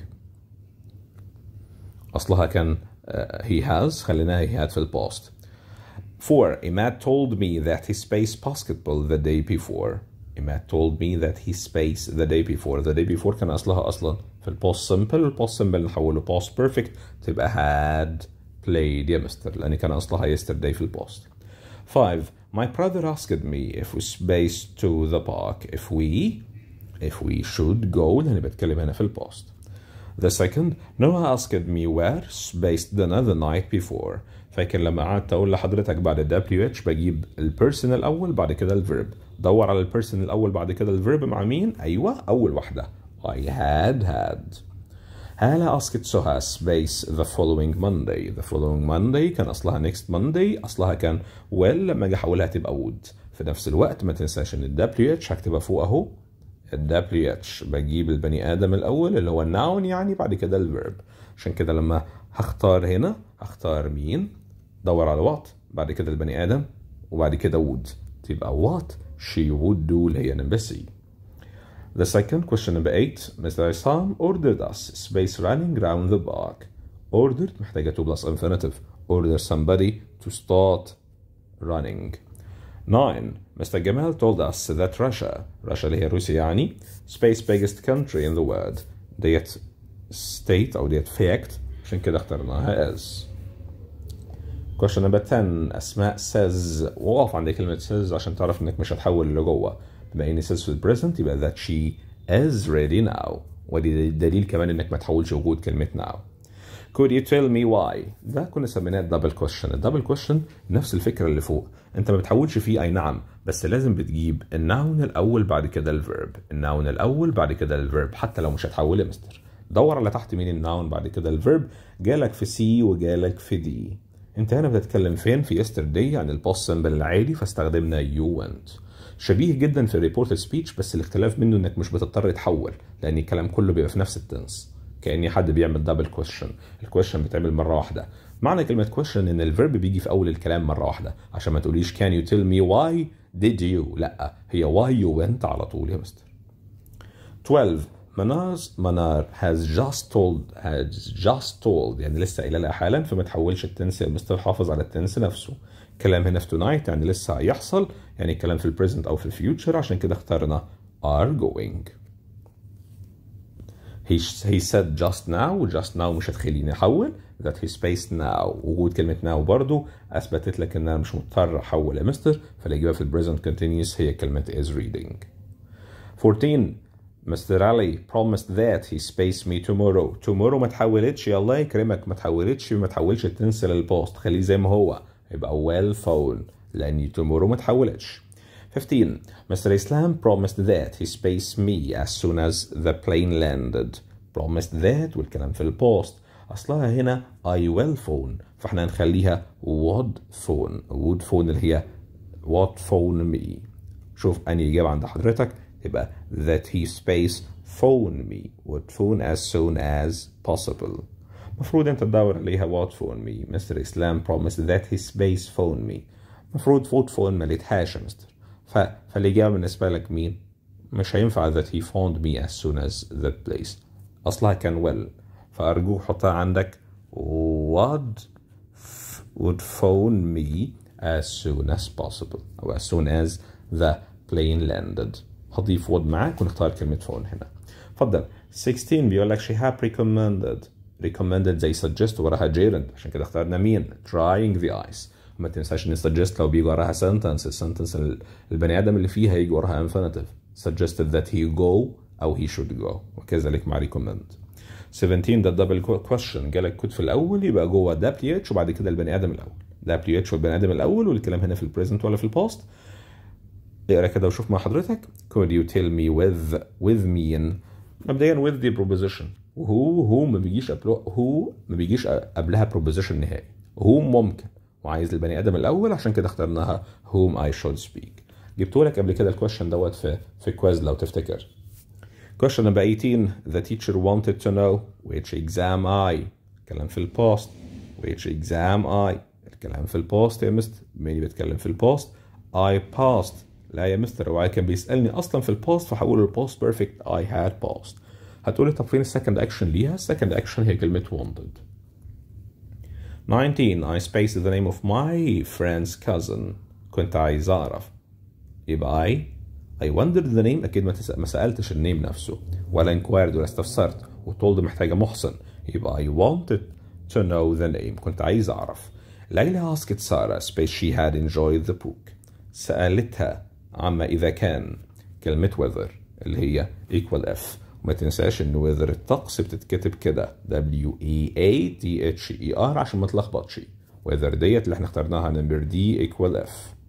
أصلها كان uh, he has خليناها he had في البوست 4 Imad told me that he spaced basketball the day before Imad told me that he spaced the day before the day before كان أصلها أصلا في البوست simple البوست simple نحوله past perfect تبقى had played يا مستر لأن كان أصلها yesterday في البوست 5 My brother asked me if we space to the park if we if we should go لأني بتكلم هنا في البوست The second Noah asked me where spaced dinner the night before فاكر لما قعدت اقول لحضرتك بعد ال WH بجيب البيرسون الاول بعد كده الفيرب دور على البيرسون الاول بعد كده الفيرب مع مين ايوه اول واحده I had had هالة asked سهى space the following Monday the following Monday كان اصلها next Monday اصلها كان well لما اجي احولها تبقى would في نفس الوقت ما تنساش ان ال WH هكتبها فوق اهو ال WH بجيب البني ادم الاول اللي هو الناون يعني بعد كده الفيرب عشان كده لما هختار هنا هختار مين دور على what بعد كده البني ادم وبعد كده would تبقى what she would do اللي هي number C The second question number 8 Mr. Isam ordered us space running round the park ordered محتاجة to plus infinitive order somebody to start running 9 Mr. Gamal told us that Russia Russia اللي هي روسيا يعني space biggest country in the world ديت state أو ديت fact عشان كده اخترناها as question number 10 أسماء says وقف عند كلمة says عشان تعرف إنك مش هتحول اللي جوه بما إن says في البريزنت يبقى that she is ready now ودي دليل كمان إنك ما تحولش وجود كلمة now Could you tell me why؟ ده كنا سميناه الدبل كويشن، الدبل كويشن نفس الفكرة اللي فوق، أنت ما بتحولش فيه أي نعم، بس لازم بتجيب الناون الأول بعد كده الفيرب، الناون الأول بعد كده الفيرب، حتى لو مش هتحول يا مستر. دور على تحت مين الناون بعد كده الفيرب، جالك في سي وجالك في دي. أنت هنا بتتكلم فين؟ في يسترداي عن البوست سمبل العادي فاستخدمنا يو went. شبيه جدا في الريبورت سبيتش بس الاختلاف منه انك مش بتضطر تحول لان الكلام كله بيبقى في نفس التنس كاني حد بيعمل دبل كويشن الكويشن بيتعمل مره واحده معنى كلمه كويشن ان الفيرب بيجي في اول الكلام مره واحده عشان ما تقوليش can you tell me why did you لا هي why you went على طول يا مستر 12 منار منار has just told has just told يعني لسه قايله لها حالا فما تحولش التنس يا مستر حافظ على التنس نفسه كلام هنا في tonight يعني لسه هيحصل يعني كلام في البريزنت او في الفيوتشر عشان كده اخترنا are going he, he said just now و just now مش هتخليني احول that he spaced now وجود كلمة now برضو اثبتت لك ان انا مش مضطر احول يا مستر فالاجابة في البريزنت continuous هي كلمة is reading 14 Mr. Ali promised that he space me tomorrow tomorrow ما تحولتش يا الله يكرمك ما تحولتش ما تحولش التنس للبوست خليه زي ما هو يبقى well phone لان tomorrow ما تحولتش 15 Mr. Islam promised that he space me as soon as the plane landed promised that والكلام في البوست اصلها هنا I will phone فاحنا هنخليها would phone would phone اللي هي what phone me شوف اني اجابه عند حضرتك يبقى that he space phone me would phone as soon as possible مفروض انت تدور عليها what phone me Mr. Islam promised that he space phone me مفروض would phone ما لقيتهاش يا مستر ف... فالإجابة بالنسبة لك مين؟ مش هينفع that he found me as soon as that place أصلها كان well فأرجوك حطها عندك would would phone me as soon as possible أو as soon as the plane landed هضيف would معاك ونختار كلمة phone هنا اتفضل 16 بيقول لك شهاب recommended recommended زي suggest وراها gerund عشان كده اخترنا مين trying the ice ما تنساش ان suggest لو بيجي وراها sentence السنتنس البني ادم اللي فيها يجي وراها infinitive suggested that he go او he should go وكذلك مع recommend 17 ده دبل كويشن جالك كود في الاول يبقى جوه دبليو اتش وبعد كده البني ادم الاول دبليو اتش والبني ادم الاول والكلام هنا في البريزنت ولا في الباست اقرا كده وشوف مع حضرتك could you tell me with with مين مبدئيا with دي proposition وهو هو ما بيجيش قبله هو ما بيجيش قبلها proposition نهائي هو ممكن وعايز البني ادم الاول عشان كده اخترناها whom I should speak جبته لك قبل كده الكويشن دوت في في كويز لو تفتكر question number 18 the teacher wanted to know which exam I كلام في البوست which exam I الكلام في البوست يا مستر مين بيتكلم في البوست I passed لا يا مستر هو كان بيسالني اصلا في البوست فهقول البوست بيرفكت I had passed هتقولي طب فين السكند اكشن ليها السكند اكشن هي كلمه wanted 19 I spaced the name of my friend's cousin كنت عايز اعرف يبقى I I wondered the name أكيد ما, تسأل ما سألتش النيم نفسه ولا inquired ولا استفسرت وتولد محتاجة محسن يبقى I wanted to know the name كنت عايز أعرف ليلى asked سارة space she had enjoyed the book سألتها عما إذا كان كلمة weather اللي هي equal F وما تنساش إن weather الطقس بتتكتب كده W E A T H E R عشان ما تلخبطش weather ديت اللي احنا اخترناها نمبر دي equal F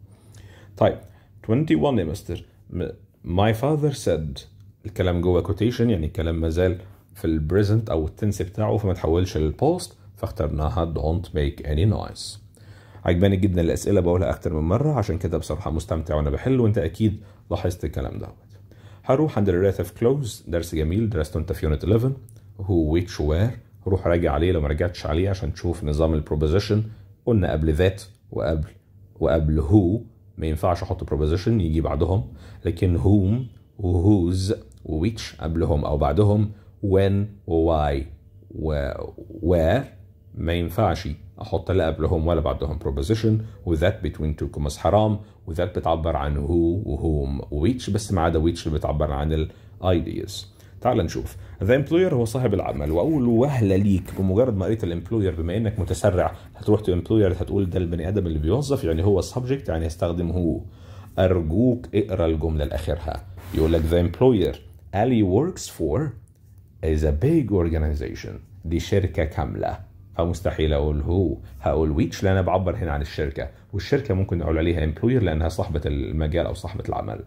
طيب 21 يا مستر my father said الكلام جوه كوتيشن يعني الكلام مازال في البريزنت او التنس بتاعه فما تحولش للبوست فاخترناها don't make any noise عجباني جدا الاسئله بقولها اكتر من مره عشان كده بصراحه مستمتع وانا بحل وانت اكيد لاحظت الكلام دوت هروح عند الريلاتيف كلوز درس جميل درسته انت في يونت 11 هو ويتش وير روح راجع عليه لو ما رجعتش عليه عشان تشوف نظام البروبوزيشن قلنا قبل ذات وقبل وقبل هو ما ينفعش احط بروبوزيشن يجي بعدهم لكن whom وwhose وwhich قبلهم او بعدهم when وwhy و where ما ينفعش احط لا قبلهم ولا بعدهم proposition وذات between two commas حرام وذات بتعبر عن who وwhom وwhich بس ما عدا which اللي بتعبر عن ال ideas تعال نشوف ذا employer هو صاحب العمل واول وهله ليك بمجرد ما قريت الامبلوير بما انك متسرع هتروح تو امبلوير هتقول ده البني ادم اللي بيوظف يعني هو السبجكت يعني يستخدم هو ارجوك اقرا الجمله لاخرها يقول لك the employer Ali works for is a big organization دي شركه كامله فمستحيل اقول هو هقول ويتش لان انا بعبر هنا عن الشركه والشركه ممكن نقول عليها امبلوير لانها صاحبه المجال او صاحبه العمل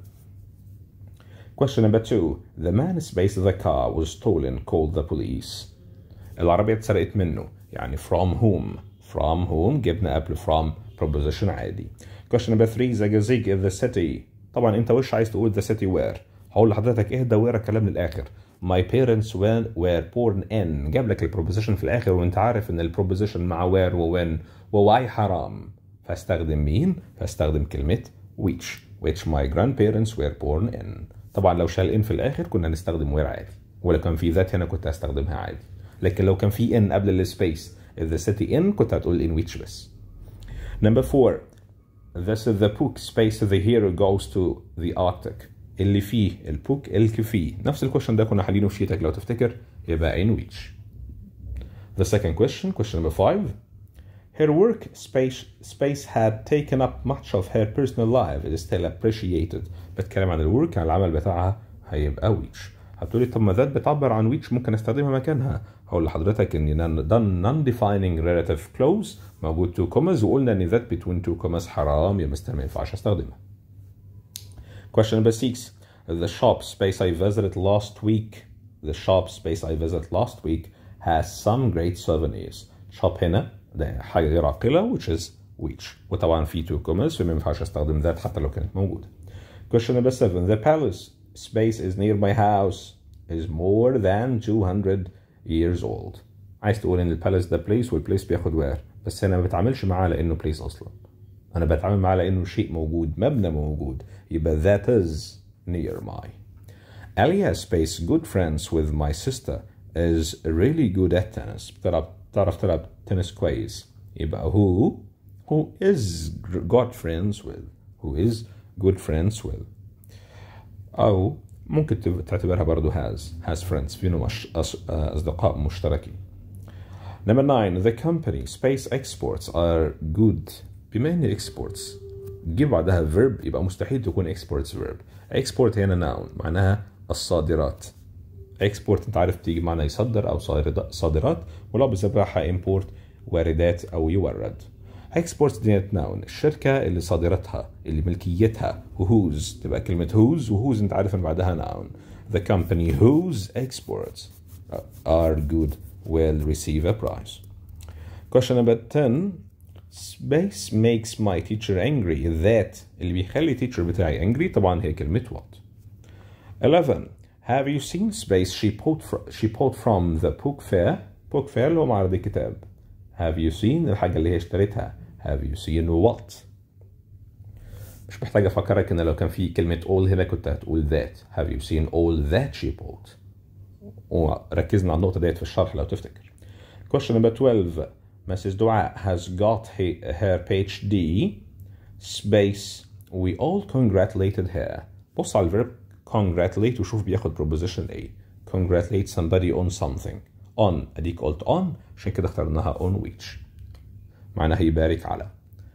Question number two. The man space the car was stolen called the police. العربية اتسرقت منه يعني from whom from whom جبنا قبل from preposition عادي. Question number three. The Gazig is the city. طبعا انت وش عايز تقول the city where هقول لحضرتك اهدى واقرا الكلام للاخر. My parents were, were born in جاب لك البروبوزيشن في الاخر وانت عارف ان البروبوزيشن مع where و when و why حرام. فاستخدم مين؟ فاستخدم كلمة which which my grandparents were born in طبعا لو شال in في الآخر كنا نستخدم where عادي ولو كان في ذات هنا كنت هستخدمها عادي لكن لو كان في in قبل السبيس the city in كنت هتقول in which بس number four this is the book space the hero goes to the Arctic اللي فيه البوك الك فيه نفس الكويشن ده كنا حالينه في شيتك لو تفتكر يبقى in which the second question question number five her work space space had taken up much of her personal life it is still appreciated بتكلم عن الورك عن العمل بتاعها هيبقى which هتقولي طب ما ذات بتعبر عن which ممكن استخدمها مكانها هقول لحضرتك ان ده non defining relative clause موجود two commas وقلنا ان ذات between two commas حرام يا مستر ما ينفعش استخدمها question number six the shop space I visited last week the shop space I visited last week has some great souvenirs shop هنا ده حاجة غير عاقلة which is which وطبعا في two commas فما ينفعش استخدم ذات حتى لو كانت موجودة question number seven the palace space is near my house is more than 200 years old عايز تقول ان الباليس ده بليس والبليس بياخد وير بس انا ما بتعاملش معاه لانه بليس اصلا انا بتعامل معاه لانه شيء موجود مبنى موجود يبقى that is near my Alia space good friends with my sister is really good at tennis بتعرف بتعرف تلعب تنس كويس يبقى who who is good friends with who is good friends with أو ممكن تعتبرها برضو has has friends فينه مش أصدقاء مشتركين Number nine, the company space exports are good. بما ان exports جه بعدها verb يبقى مستحيل تكون exports verb. export هنا noun معناها الصادرات. export انت عارف تيجي معنى يصدر او صادرات ولو بسببها import واردات او يورد. exports ديت noun الشركة اللي صادرتها اللي ملكيتها whose تبقى كلمة whose وhose انت عارف ان بعدها noun. The company whose exports are good will receive a prize. Question number 10 Space makes my teacher angry that اللي بيخلي teacher بتاعي angry طبعا هي كلمة what 11 Have you seen space she bought, fr she bought from the book fair book fair اللي هو معرض الكتاب Have you seen الحاجة اللي هي اشتريتها Have you seen what مش محتاج افكرك ان لو كان في كلمة all هنا كنت هتقول that Have you seen all that she bought وركزنا على النقطة ديت في الشرح لو تفتكر. Question number 12 Mrs. دعاء has got her PhD space we all congratulated her. بص على الفيرب congratulate وشوف بياخد preposition ايه. congratulate somebody on something. on اديك قلت on عشان كده اخترناها on which. معناها يبارك على.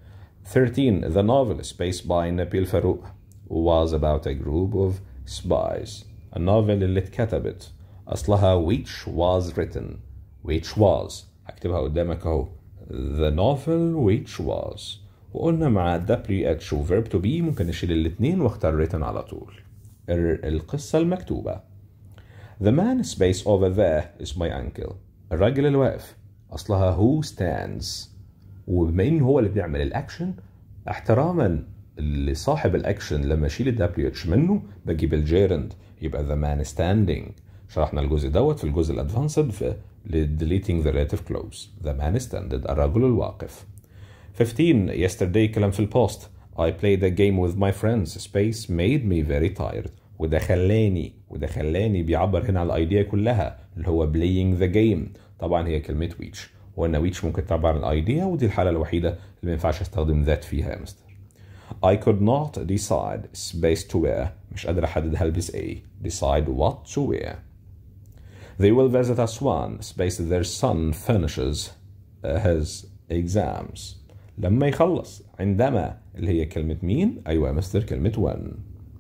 13 The novel space by نبيل فاروق was about a group of spies. النوفل اللي اتكتبت أصلها which was written which was هكتبها قدامك أهو the novel which was وقلنا مع WH و verb to be ممكن نشيل الاتنين واختار written على طول القصة المكتوبة The man space over there is my uncle الراجل اللي واقف أصلها who stands وبما إن هو اللي بيعمل الأكشن احتراما لصاحب الأكشن لما أشيل ال WH منه بجيب الجيرند يبقى the man standing شرحنا الجزء دوت في الجزء الادفانسد في deleting the relative clause the man standing الرجل الواقف 15 yesterday كلام في البوست I played a game with my friends space made me very tired وده خلاني وده خلاني بيعبر هنا على الايديا كلها اللي هو playing the game طبعا هي كلمة which وان which ممكن تعبر عن الايديا ودي الحالة الوحيدة اللي ما ينفعش استخدم ذات فيها يا مستر I could not decide space to wear مش قادر احدد هلبس ايه decide what to wear They will visit Aswan space their son finishes his exams لما يخلص عندما اللي هي كلمة مين؟ أيوة يا مستر كلمة when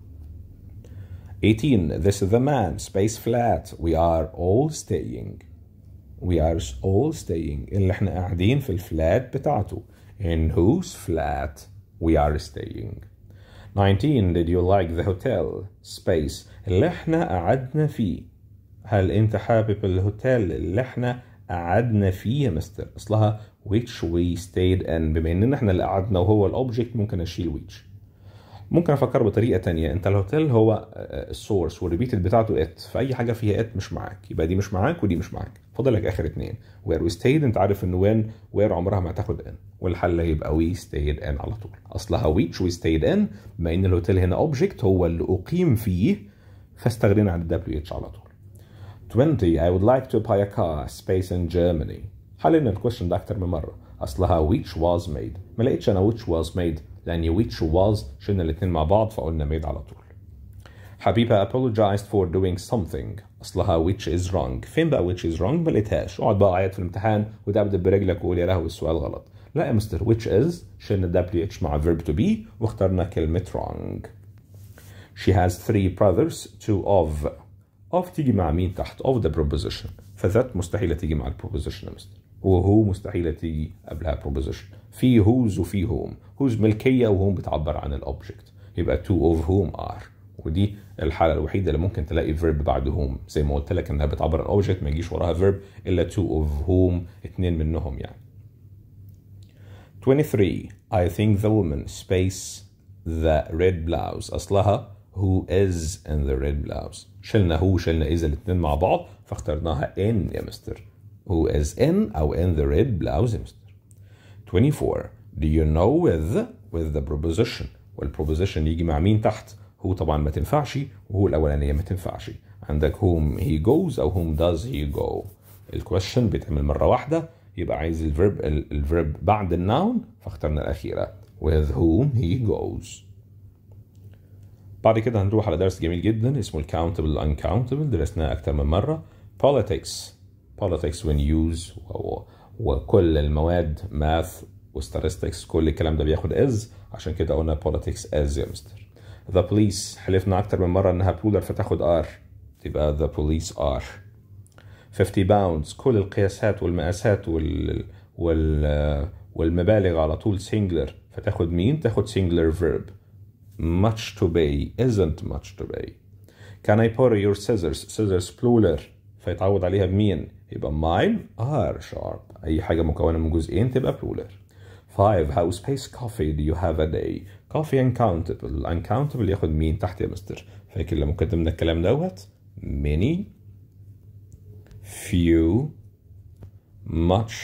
18 This is the man space flat we are all staying we are all staying اللي احنا قاعدين في الفلات بتاعته in whose flat we are staying 19 Did you like the hotel space اللي احنا قعدنا فيه هل انت حابب الهوتيل اللي احنا قعدنا فيه يا مستر اصلها which we stayed in بما اننا احنا اللي قعدنا وهو الاوبجكت ممكن اشيل which ممكن افكر بطريقه تانية انت الهوتيل هو السورس والريبيتد بتاعته ات فاي حاجه فيها ات مش معاك يبقى دي مش معاك ودي مش معاك فاضل لك اخر اتنين وير وي ستيد انت عارف ان وين وير عمرها ما هتاخد ان والحل هيبقى وي ستيد ان على طول اصلها ويتش وي ستيد ان بما ان الهوتيل هنا اوبجكت هو اللي اقيم فيه فاستغنينا عن الدبليو اتش على طول 20 I would like to buy a car space in Germany حللنا الكويشن ده اكتر من مره اصلها which was made ما لقيتش انا which was made لان which was شلنا الاثنين مع بعض فقلنا made على طول حبيبة apologized for doing something اصلها which is wrong فين بقى which is wrong ما لقيتهاش اقعد بقى عيط في الامتحان وتبدأ برجلك وقول يا لهوي السؤال غلط لا يا مستر which is شلنا WH مع verb to be واخترنا كلمة wrong She has three brothers two of of تيجي مع مين تحت of the preposition فذات مستحيلة تيجي مع البروبوزيشن يا مستر وهو مستحيلة تيجي قبلها preposition في whose وفي whom whose ملكية وهم بتعبر عن الأوبجكت يبقى two of whom are ودي الحالة الوحيدة اللي ممكن تلاقي verb بعد whom زي ما قلت لك انها بتعبر عن الاوبجكت ما يجيش وراها verb الا two of whom اتنين منهم يعني 23 I think the woman space the red blouse أصلها who is in the red blouse شلنا هو شلنا إذا الاتنين مع بعض فاخترناها in يا مستر who is in أو in the red blouse يا مستر 24 do you know with with the preposition والpreposition يجي مع مين تحت هو طبعا ما تنفعش وهو الأولانية ما تنفعش عندك whom he goes أو whom does he go الكويشن بيتعمل مرة واحدة يبقى عايز الفيرب الفيرب بعد الناون فاخترنا الأخيرة with whom he goes بعد كده هنروح على درس جميل جدا اسمه الكاونتبل uncountable درسناه أكتر من مرة politics politics when use و- وكل المواد math وstatistics كل الكلام ده بياخد as عشان كده قلنا politics as يا مستر the police حلفنا أكتر من مرة إنها plural فتاخد are تبقى the police are 50 باوندز كل القياسات والمقاسات وال وال والمبالغ على طول singular فتاخد مين؟ تاخد singular verb much to pay isn't much to pay can I borrow your scissors scissors plural فيتعود عليها بمين؟ يبقى mine are sharp أي حاجة مكونة من جزئين تبقى plural 5 how space coffee do you have a day coffee uncountable uncountable ياخد مين تحت يا مستر فاكر لما كتبنا الكلام دوت many few much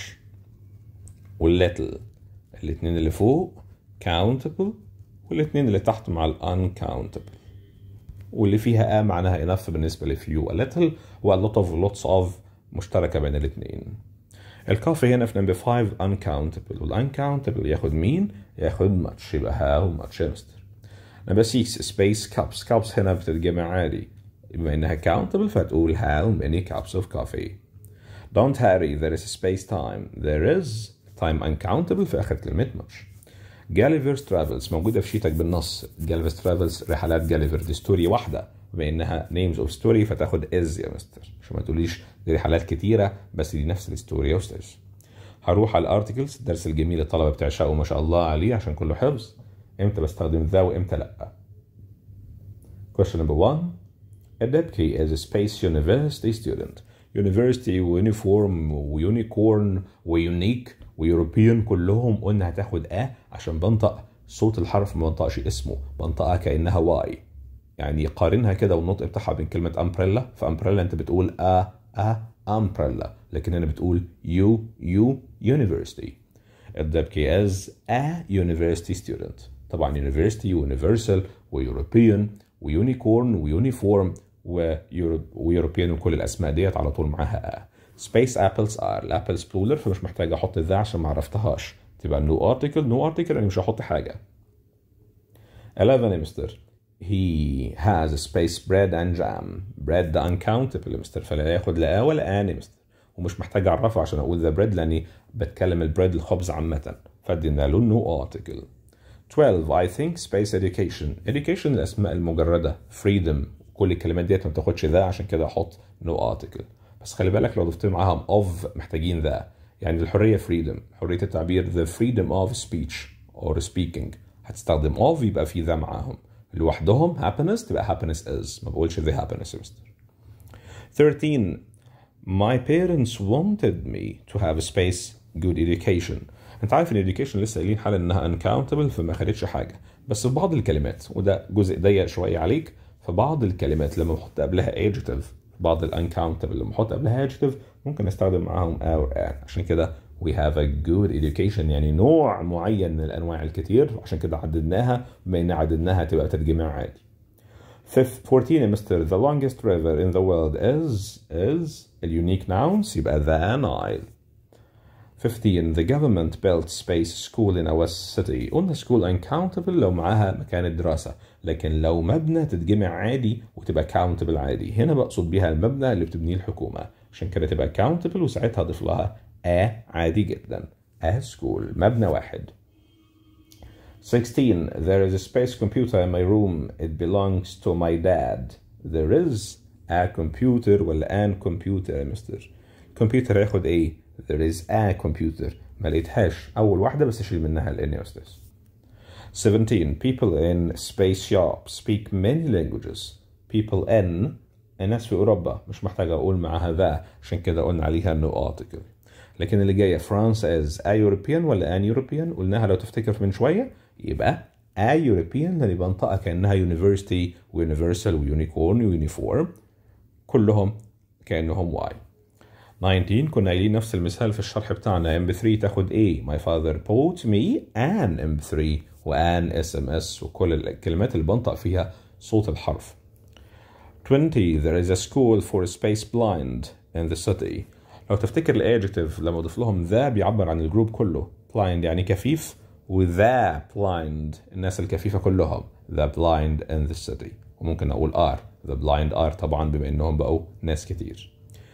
والليتل الاتنين اللي فوق countable والاتنين اللي تحت مع ال uncountable واللي فيها a معناها enough بالنسبة ل few a little و a lot of lots of مشتركة بين الاتنين الكافي هنا في نمبر 5 uncountable وال uncountable ياخد مين؟ ياخد much يبقى how much يا مستر نمبر 6 space cups cups هنا بتتجمع عادي بما انها countable فتقول how many cups of coffee don't hurry there is space time there is time uncountable في اخر كلمة much Gulliver's Travels موجودة في شيتك بالنص Gulliver's Travels رحلات جاليفر دي ستوري واحدة بما انها names of story فتاخد is يا مستر عشان ما تقوليش دي رحلات كتيرة بس دي نفس الستوري يا استاذ هروح على الارتكلز الدرس الجميل الطلبة بتعشقه ما شاء الله عليه عشان كله حفظ امتى بستخدم ذا وامتى لا question number one A Debke is a space university student university ويونيفورم ويونيكورن ويونيك ويوروبيان كلهم قلنا هتاخد ا عشان بنطق صوت الحرف ما بنطقش اسمه بنطقها كانها واي يعني قارنها كده والنطق بتاعها بين كلمه امبريلا فامبريلا انت بتقول ا ا امبريلا لكن هنا بتقول يو يو يونيفرستي الدبكي از ا يونيفرستي ستودنت طبعا يونيفرستي ويونيفرسال ويوروبيان ويونيكورن ويونيفورم ويوروبيان وكل الاسماء ديت على طول معاها ا سبيس ابلز ار الابلز بلولر فمش محتاج احط ذا عشان ما عرفتهاش تبقى نو ارتكل نو ارتكل يعني مش هحط حاجه 11 يا مستر he has space bread and jam bread ده uncountable يا مستر فلا ياخد لا ولا ان يا مستر ومش محتاج اعرفه عشان اقول ذا بريد لاني بتكلم البريد الخبز عامه فادينا له نو ارتكل 12 I think space education education الاسماء المجرده freedom كل الكلمات ديت ما بتاخدش ذا عشان كده احط نو ارتكل بس خلي بالك لو ضفت معاهم of محتاجين ذا يعني الحريه freedom حريه التعبير the freedom of speech or speaking هتستخدم of يبقى في ذا معاهم لوحدهم happiness تبقى happiness is ما بقولش the happiness يا مستر 13 My parents wanted me to have a space good education انت عارف ان education لسه قايلين حالا انها uncountable فما خدتش حاجه بس في بعض الكلمات وده جزء ضيق شويه عليك في بعض الكلمات لما بحط قبلها adjective بعض ال uncountable لما بحط قبلها adjective ممكن نستخدم معاهم or an عشان كده we have a good education يعني نوع معين من الانواع الكتير عشان كده عددناها بما ان عددناها تبقى ترجمة عادي Fifth, 14 يا مستر the longest river in the world is is a unique nouns يبقى the Nile 15 the government built space school in our city قلنا school uncountable لو معاها مكان الدراسة لكن لو مبنى تتجمع عادي وتبقى countable عادي هنا بقصد بيها المبنى اللي بتبنيه الحكومة عشان كده تبقى countable وساعتها اضيف لها a عادي جدا a school مبنى واحد 16 there is a space computer in my room it belongs to my dad there is a computer ولا an computer يا مستر computer هياخد ايه there is a computer ما لقيتهاش اول واحده بس اشيل منها الان يا استاذ 17 people in space shop speak many languages people in الناس في اوروبا مش محتاج اقول معاها ذا عشان كده قلنا عليها no article لكن اللي جايه فرانس as a European ولا an European قلناها لو تفتكر من شويه يبقى a European لان يبقى انطقها كانها university وuniversal ويونيكورن ويونيفورم كلهم كانهم واي 19 كنا قايلين نفس المثال في الشرح بتاعنا MP3 تاخد A my father bought me an MP3 وان SMS وكل الكلمات اللي بنطق فيها صوت الحرف 20 there is a school for space blind in the city لو تفتكر الادجكتيف لما اضيف لهم ذا بيعبر عن الجروب كله blind يعني كفيف وذا blind الناس الكفيفة كلهم the blind in the city وممكن اقول are the blind are طبعا بما انهم بقوا ناس كتير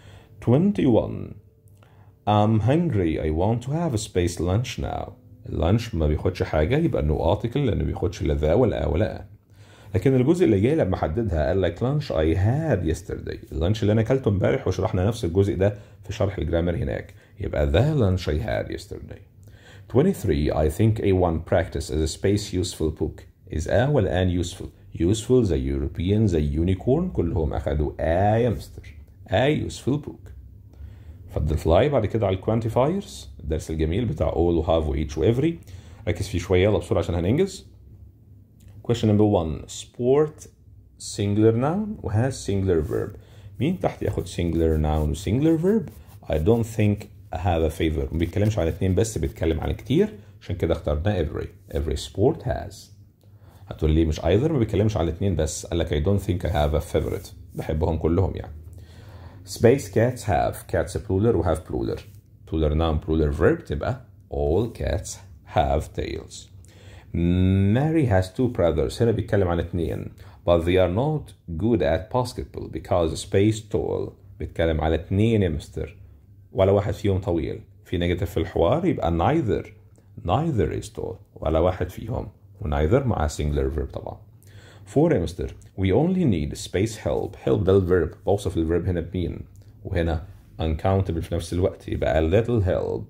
21 I'm hungry I want to have a space lunch now اللانش ما بياخدش حاجة يبقى no article لأنه بياخدش لا ذا ولا ولا أن لكن الجزء اللي جاي لما حددها قال لك lunch I had yesterday اللانش اللي أنا أكلته امبارح وشرحنا نفس الجزء ده في شرح الجرامر هناك يبقى the lunch I had yesterday 23 I think A1 practice is a space useful book is a ولا an useful useful زي European زي unicorn كلهم أخدوا a يا مستر a useful book فضل فلاي بعد كده على الكوانتيفايرز الدرس الجميل بتاع all وهاف وايتش وافري ركز فيه شويه يلا بسرعه عشان هننجز question number one sport singular noun وهاز singular verb مين تحت ياخد singular noun و singular verb I don't think I have a favor ما بيتكلمش عن اتنين بس بيتكلم عن كتير عشان كده اخترنا every every sport has هتقول لي مش either ما بيتكلمش عن اتنين بس قال لك I don't think I have a favorite بحبهم كلهم يعني Space cats have cats plural و have plural plural noun plural verb تبقى all cats have tails Mary has two brothers هنا بيتكلم عن اتنين but they are not good at basketball because space tall بيتكلم على اتنين يا مستر ولا واحد فيهم طويل في نيجاتيف في الحوار يبقى neither neither is tall ولا واحد فيهم و neither مع singular verb طبعا فور يا مستر we only need space help help ده الفيرب بوصف الفيرب هنا بمين وهنا uncountable في نفس الوقت يبقى a little help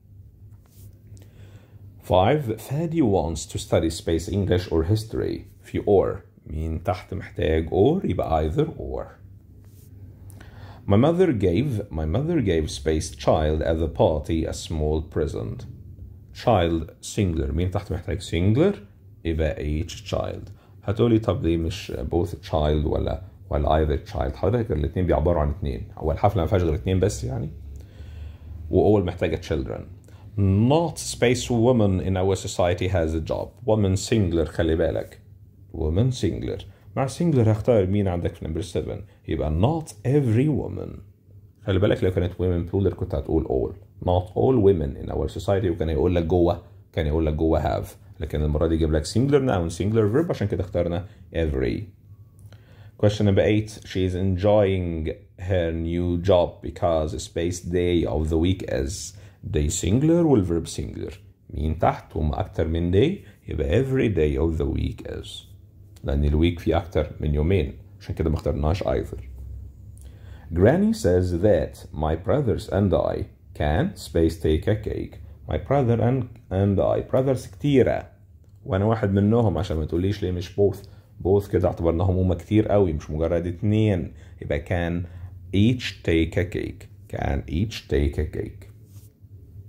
5 Fadi wants to study space English or history في or مين تحت محتاج or يبقى either or My mother gave my mother gave space child at the party a small present child singular مين تحت محتاج singular يبقى each child هتقولي طب ليه مش both child ولا ولا either child حضرتك الاثنين بيعبروا عن اثنين هو الحفله ما فيهاش غير اثنين بس يعني واول محتاجه children not space woman in our society has a job woman singular خلي بالك woman singular مع singular هختار مين عندك في نمبر 7 يبقى not every woman خلي بالك لو كانت women plural كنت هتقول all not all women in our society وكان يقول لك جوه كان يقول لك جوه have لكن المرة دي يجيب لك singular noun singular verb عشان كده اخترنا every Question number eight. She is enjoying her new job because space day of the week is day singular والverb singular. مين تحت وما أكتر من day يبقى every day of the week is. لأن الويك فيه أكتر من يومين عشان كده ما اخترناش either. Granny says that my brothers and I can space take a cake. My brother and, and I brothers كتيرة وأنا واحد منهم عشان ما تقوليش ليه مش both both كده اعتبرناهم هما كتير قوي مش مجرد اتنين يبقى can each take a cake can each take a cake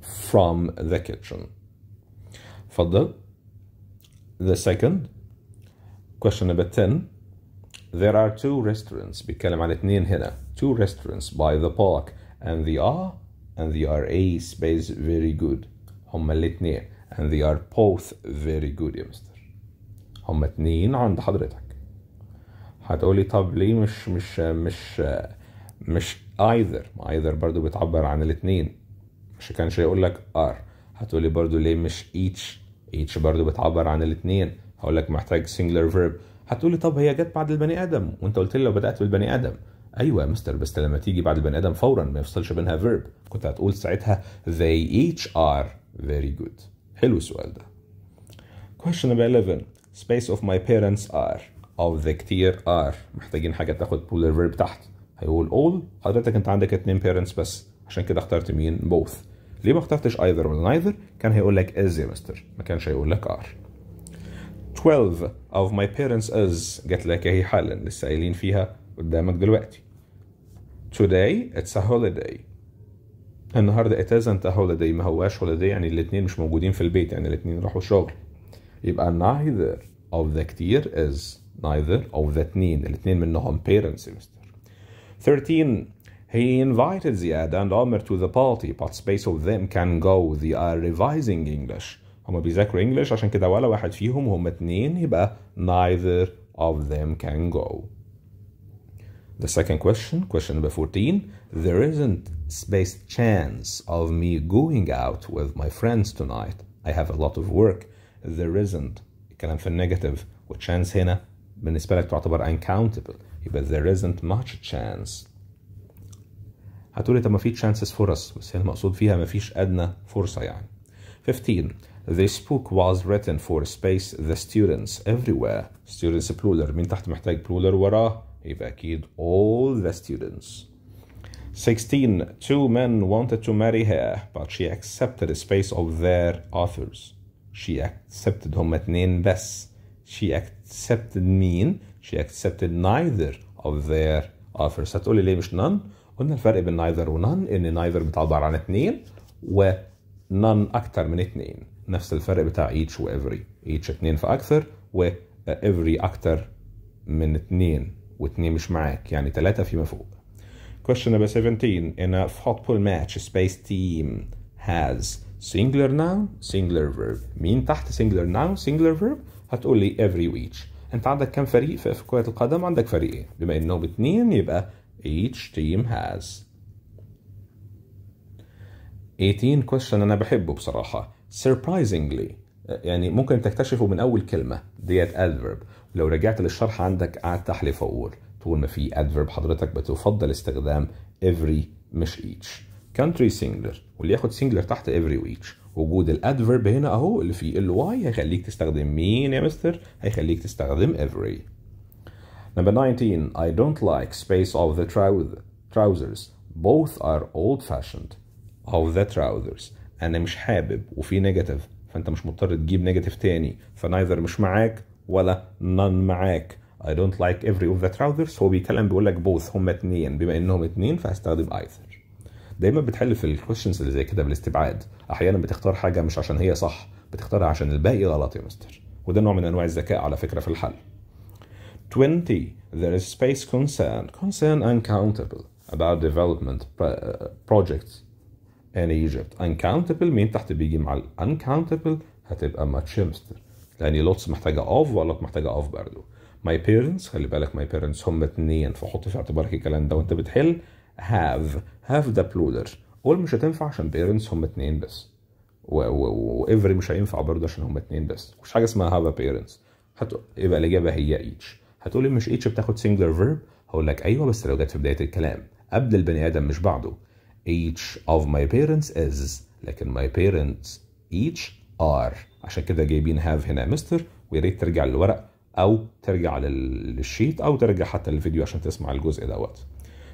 from the kitchen اتفضل the second question number 10 there are two restaurants بيتكلم عن اتنين هنا two restaurants by the park and they are and they are a space very good هما الاتنين and they are both very good يا مستر هما اتنين عند حضرتك هتقولي طب ليه مش مش مش مش either ما either برضو بتعبر عن الاتنين مش كانش يقول لك are هتقولي برضو ليه مش each each برضو بتعبر عن الاتنين هقول لك محتاج singular verb هتقولي طب هي جت بعد البني ادم وانت قلت لي لو بدات بالبني ادم ايوه يا مستر بس لما تيجي بعد البني ادم فورا ما يفصلش بينها verb كنت هتقول ساعتها they each are very good حلو السؤال ده question number 11 space of my parents are of the كتير are محتاجين حاجه تاخد plural verb تحت هيقول all حضرتك انت عندك اتنين parents بس عشان كده اخترت مين both ليه ما اخترتش either ولا neither كان هيقول لك is يا مستر ما كانش هيقول لك are 12 of my parents is جات لك اهي حالا لسه قايلين فيها قدامك دلوقتي today it's a holiday النهارده it isn't a holiday ما هواش holiday يعني الاتنين مش موجودين في البيت يعني الاتنين راحوا شغل يبقى neither of the كتير is neither of the اتنين الاتنين منهم parents يا مستر 13 He invited Ziad and Omer to the party but space of them can go they are revising English هما بيذاكروا English عشان كده ولا واحد فيهم وهم اتنين يبقى neither of them can go The second question, question number 14 There isn't space chance of me going out with my friends tonight I have a lot of work There isn't الكلام في النيجاتيف والchance هنا بالنسبة لك تعتبر uncountable يبقى there isn't much chance هتقولي طب ما في chances فرص بس هنا المقصود فيها ما فيش أدنى فرصة يعني 15 This book was written for space the students everywhere students plural مين تحت محتاج plural وراه يبقى أكيد all the students 16 Two men wanted to marry her but she accepted a space of their authors she accepted هما اتنين بس she accepted مين she accepted neither of their offers هتقولي ليه مش none قلنا الفرق بين neither و none ان neither بتعبر عن اتنين و none اكتر من اتنين نفس الفرق بتاع each و every each اتنين فاكثر و every اكتر من اتنين واتنين مش معاك يعني تلاتة فيما فوق Question number 17 In a football match space team has singular noun singular verb مين تحت singular noun singular verb هتقول لي every each انت عندك كم فريق في كرة القدم عندك فريقين بما انهم اتنين يبقى each team has 18 question انا بحبه بصراحة surprisingly يعني ممكن تكتشفه من اول كلمة ديت adverb ولو رجعت للشرح عندك قعدت احلف واقول طول ما في adverb حضرتك بتفضل استخدام every مش each country singular واللي ياخد singular تحت every و each وجود الادفيرب هنا اهو اللي فيه ال y هيخليك تستخدم مين يا مستر؟ هيخليك تستخدم every. Number 19 I don't like space of the trousers both are old fashioned of the trousers انا مش حابب وفي نيجاتيف فانت مش مضطر تجيب نيجاتيف تاني فنايذر مش معاك ولا none معاك I don't like every of the trousers هو بيتكلم بيقول لك both هما اتنين بما انهم اتنين فهستخدم either دايما بتحل في الكويشنز اللي زي كده بالاستبعاد احيانا بتختار حاجه مش عشان هي صح بتختارها عشان الباقي غلط يا مستر وده نوع من انواع الذكاء على فكره في الحل 20 there is space concern concern uncountable about development projects in Egypt uncountable مين تحت بيجي مع ال uncountable هتبقى much يا مستر لان lots محتاجه of ولوت محتاجه of برضه my parents خلي بالك my parents هم اتنين فحط في اعتبارك الكلام ده وانت بتحل have have ده plural all مش هتنفع عشان parents هم اتنين بس و, و, و every مش هينفع برضه عشان هم اتنين بس مش حاجه اسمها have a parents هتقول يبقى الاجابه هي each هتقولي مش each بتاخد singular verb هقول لك ايوه بس لو جت في بدايه الكلام قبل البني ادم مش بعده each of my parents is لكن my parents each are عشان كده جايبين have هنا مستر ويا ريت ترجع للورق او ترجع للشيت او ترجع حتى للفيديو عشان تسمع الجزء دوت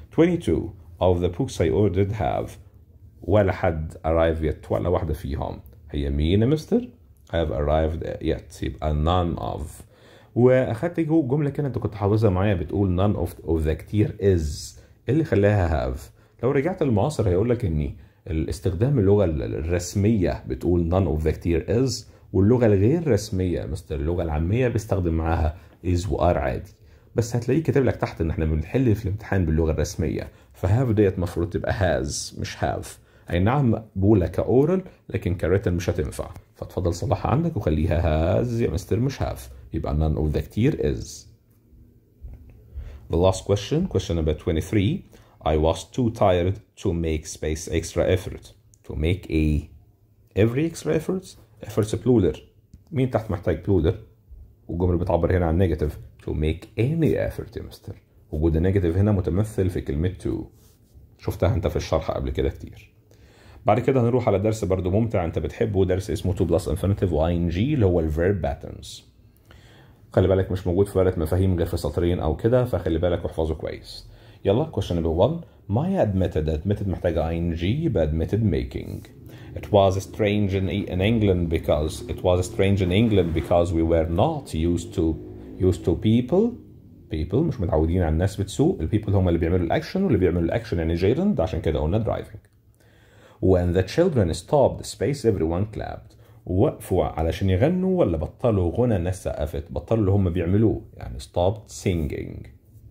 22 of the books I ordered have ولا حد arrived yet ولا واحدة فيهم هي مين يا مستر؟ have arrived yet يبقى none of واخدت جملة كده انت كنت حافظها معايا بتقول none of, of the كتير is اللي خلاها have لو رجعت للمعاصر هيقول لك ان الاستخدام اللغة الرسمية بتقول none of the كتير is واللغة الغير رسمية مستر اللغة العامية بيستخدم معاها is و are عادي بس هتلاقيه كاتب لك تحت ان احنا بنحل في الامتحان باللغة الرسمية فهاف ديت المفروض تبقى has مش have اي نعم بقولها كاورال لكن كريتن مش هتنفع فتفضل صلحها عندك وخليها has يا مستر مش have يبقى none of the كتير is The last question, question number 23. I was too tired to make space extra effort. To make a every extra effort efforts plural. مين تحت محتاج plural؟ والجملة بتعبر هنا عن negative. To make any effort يا مستر. وجود النيجاتيف هنا متمثل في كلمة to. شفتها انت في الشرح قبل كده كتير. بعد كده هنروح على درس برضو ممتع انت بتحبه درس اسمه 2 plus infinitive و ing اللي هو الverb patterns. خلي بالك مش موجود في ورقة مفاهيم غير في سطرين أو كده فخلي بالك واحفظه كويس. يلا question number one Maya admitted admitted محتاجة ing يبقى admitted making. It was strange in, in England because it was strange in England because we were not used to used to people people مش متعودين على الناس بتسوق البيبل هم اللي بيعملوا الاكشن واللي بيعملوا الاكشن يعني gerund عشان كده قلنا driving. When the children stopped space everyone clapped. وقفوا علشان يغنوا ولا بطلوا غنى الناس سقفت بطلوا اللي هم بيعملوه يعني stopped singing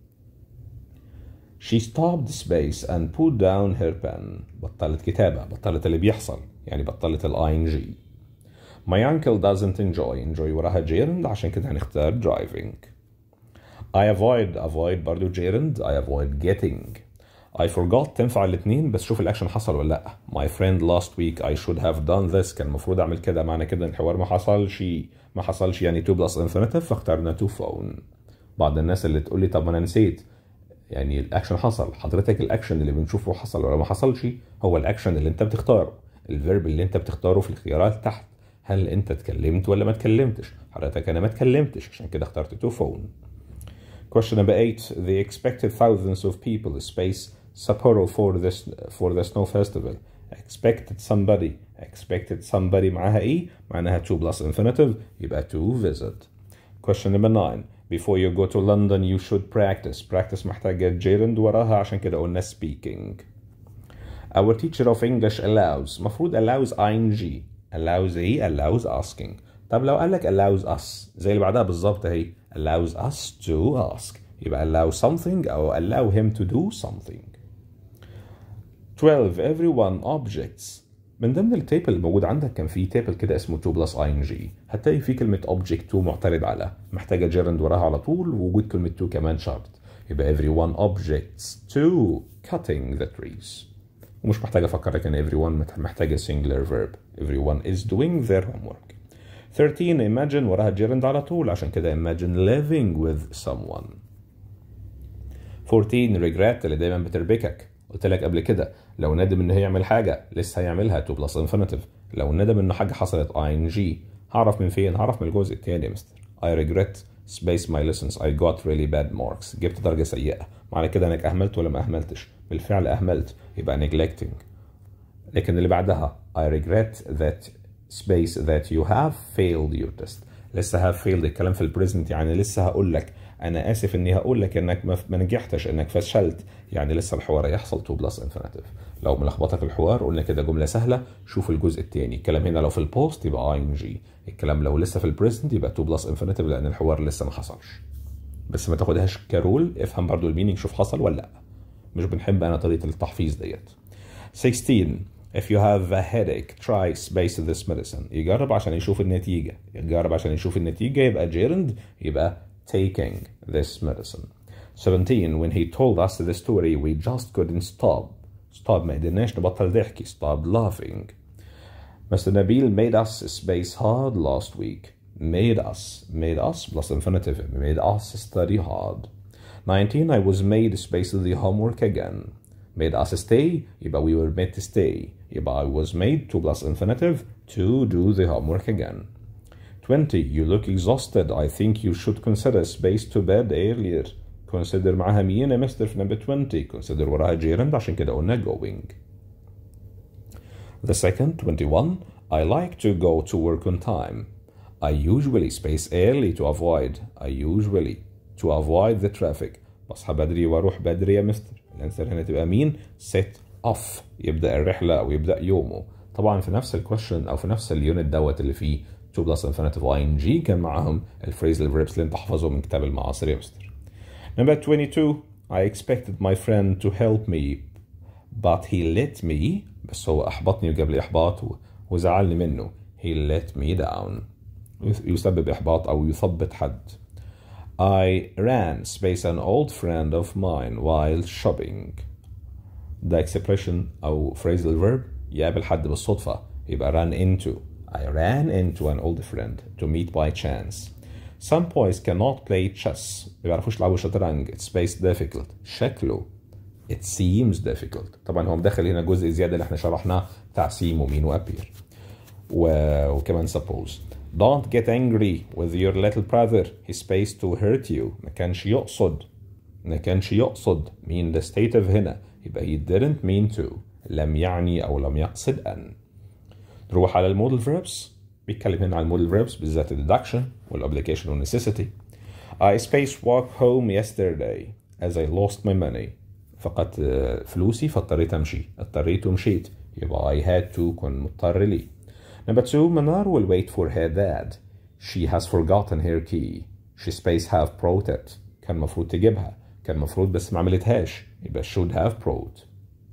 she stopped space and put down her pen بطلت كتابة بطلت اللي بيحصل يعني بطلت ال ing my uncle doesn't enjoy enjoy وراها gerund عشان كده هنختار driving I avoid avoid برضو gerund I avoid getting I forgot تنفع الاثنين بس شوف الاكشن حصل ولا لا my friend last week I should have done this كان المفروض اعمل كده معنى كده الحوار ما حصلش ما حصلش يعني 2 بلس infinitive فاخترنا to phone بعض الناس اللي تقول لي طب ما انا نسيت يعني الاكشن حصل حضرتك الاكشن اللي بنشوفه حصل ولا ما حصلش هو الاكشن اللي انت بتختاره الفيرب اللي انت بتختاره في الخيارات تحت هل انت اتكلمت ولا ما اتكلمتش حضرتك انا ما اتكلمتش عشان كده اخترت to phone Question number eight. The expected thousands of people space Sapporo for this for the snow festival. Expected somebody. Expected somebody معاها ايه؟ معناها to plus infinitive يبقى to visit. Question number nine. Before you go to London you should practice. Practice محتاجة gerund وراها عشان كده قلنا speaking. Our teacher of English allows. مفروض allows ing. allows ايه؟ allows asking. طب لو قال لك allows us زي اللي بعدها بالظبط اهي allows us to ask يبقى allow something أو allow him to do something 12 everyone objects من ضمن التيبل الموجود عندك كان في تيبل كده اسمه 2 بلس ing هتلاقي في كلمة object 2 معترض على محتاجة gerund وراها على طول ووجود كلمة 2 كمان شرط يبقى everyone objects to cutting the trees ومش محتاج افكرك ان everyone محتاجة singular verb everyone is doing their homework 13 imagine وراها gerund على طول عشان كده imagine living with someone 14 regret اللي دايما بتربكك قلت لك قبل كده لو ندم انه هيعمل حاجه لسه هيعملها تو بلس انفينيتيف لو ندم انه حاجه حصلت اي ان جي هعرف من فين هعرف من الجزء الثاني يا مستر I regret space my lessons I got really bad marks جبت درجه سيئه معنى كده انك اهملت ولا ما اهملتش بالفعل اهملت يبقى neglecting لكن اللي بعدها I regret that space that you have failed your test لسه have failed الكلام في البريزنت يعني لسه هقول لك انا اسف اني هقول لك انك ما نجحتش انك فشلت يعني لسه الحوار هيحصل 2 بلس انفينيتيف لو ملخبطك الحوار قلنا كده جمله سهله شوف الجزء الثاني الكلام هنا لو في البوست يبقى اي ان جي الكلام لو لسه في البريزنت يبقى 2 بلس انفينيتيف لان الحوار لسه ما حصلش بس ما تاخدهاش كرول افهم برضو المينينج شوف حصل ولا لا مش بنحب انا طريقه التحفيظ ديت 16 If you have a headache, try space this medicine. يجرب عشان يشوف النتيجة. يجرب عشان يشوف النتيجة يبقى gerund يبقى taking this medicine. 17 when he told us the story we just couldn't stop. Stop ما قدرناش نبطل ضحك. Stop laughing. Mr. Nabil made us space hard last week. Made us. Made us plus infinitive. Made us study hard. 19 I was made space the homework again. Made us stay يبقى we were made to stay. يبقى I was made to plus infinitive to do the homework again. 20 you look exhausted I think you should consider space to bed earlier consider معاها مين يا مستر في number 20 consider وراها gerund عشان كده قلنا going the second 21 I like to go to work on time I usually space early to avoid I usually to avoid the traffic بصحى بدري واروح بدري يا مستر الانسر هنا تبقى مين set off يبدأ الرحلة أو يبدأ يومه طبعا في نفس الكويشن أو في نفس اليونت دوت اللي فيه 2 بلس infinitive ing كان معاهم الفريزل verbs اللي انت حافظهم من كتاب المعاصر يا مستر Number 22 I expected my friend to help me but he let me بس هو أحبطني وجاب لي إحباط وزعلني منه he let me down يسبب إحباط أو يثبط حد I ran space an old friend of mine while shopping ده expression أو phrasal verb يقابل حد بالصدفة يبقى ran into I ran into an old friend to meet by chance Some boys cannot play chess ما بيعرفوش يلعبوا شطرنج It's space difficult شكله It seems difficult طبعا هو مدخل هنا جزء زيادة اللي احنا شرحناه بتاع seem ومين وappear و... وكمان suppose Don't get angry with your little brother He's space to hurt you ما كانش يقصد ما كانش يقصد mean the stative هنا يبقى he didn't mean to لم يعني أو لم يقصد أن نروح على المودل verbs بيتكلم هنا على المودل verbs بالذات الديدكشن والobligation والnecessity I space walk home yesterday as I lost my money فقدت فلوسي فاضطريت أمشي اضطريت ومشيت يبقى I had to كن مضطر لي Number two Manar will wait for her dad She has forgotten her key She space have brought it كان المفروض تجيبها كان المفروض بس ما عملتهاش يبقى should have brought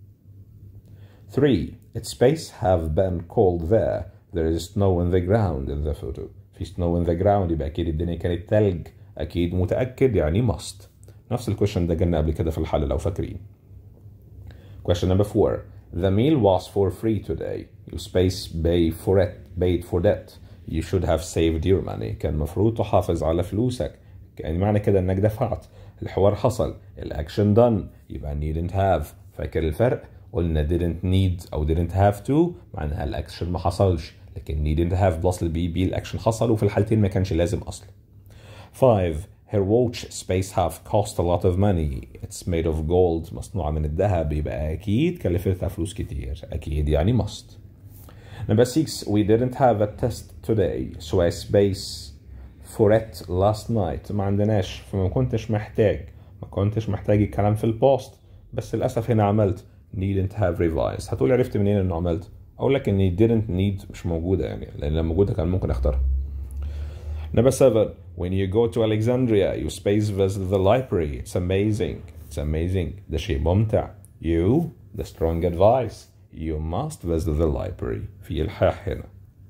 3 its space have been cold there there is snow in the ground in the photo في snow in the ground يبقى أكيد الدنيا كانت تلج أكيد متأكد يعني must نفس الكويشن ده جالنا قبل كده في الحل لو فاكرين question number 4 the meal was for free today you space pay for it paid for that you should have saved your money كان المفروض تحافظ على فلوسك يعني معنى كده انك دفعت الحوار حصل الاكشن done يبقى needn't have فاكر الفرق قلنا didn't need او didn't have to معناها الاكشن ما حصلش لكن needn't have بلس البي بي الاكشن حصل وفي الحالتين ما كانش لازم اصلا 5 her watch space have cost a lot of money it's made of gold مصنوعة من الذهب يبقى أكيد كلفتها فلوس كتير أكيد يعني must number 6 we didn't have a test today so I space for it last night ما عندناش فما كنتش محتاج ما كنتش محتاج الكلام في البوست بس للأسف هنا عملت needn't have revised هتقول عرفت منين انه عملت اقول لك ان didn't need مش موجودة يعني لان لو موجودة كان ممكن اختارها Number seven, when you go to Alexandria, you space visit the library. It's amazing. It's amazing. ده شيء ممتع. You, the strong advice. You must visit the library. في الحاح هنا.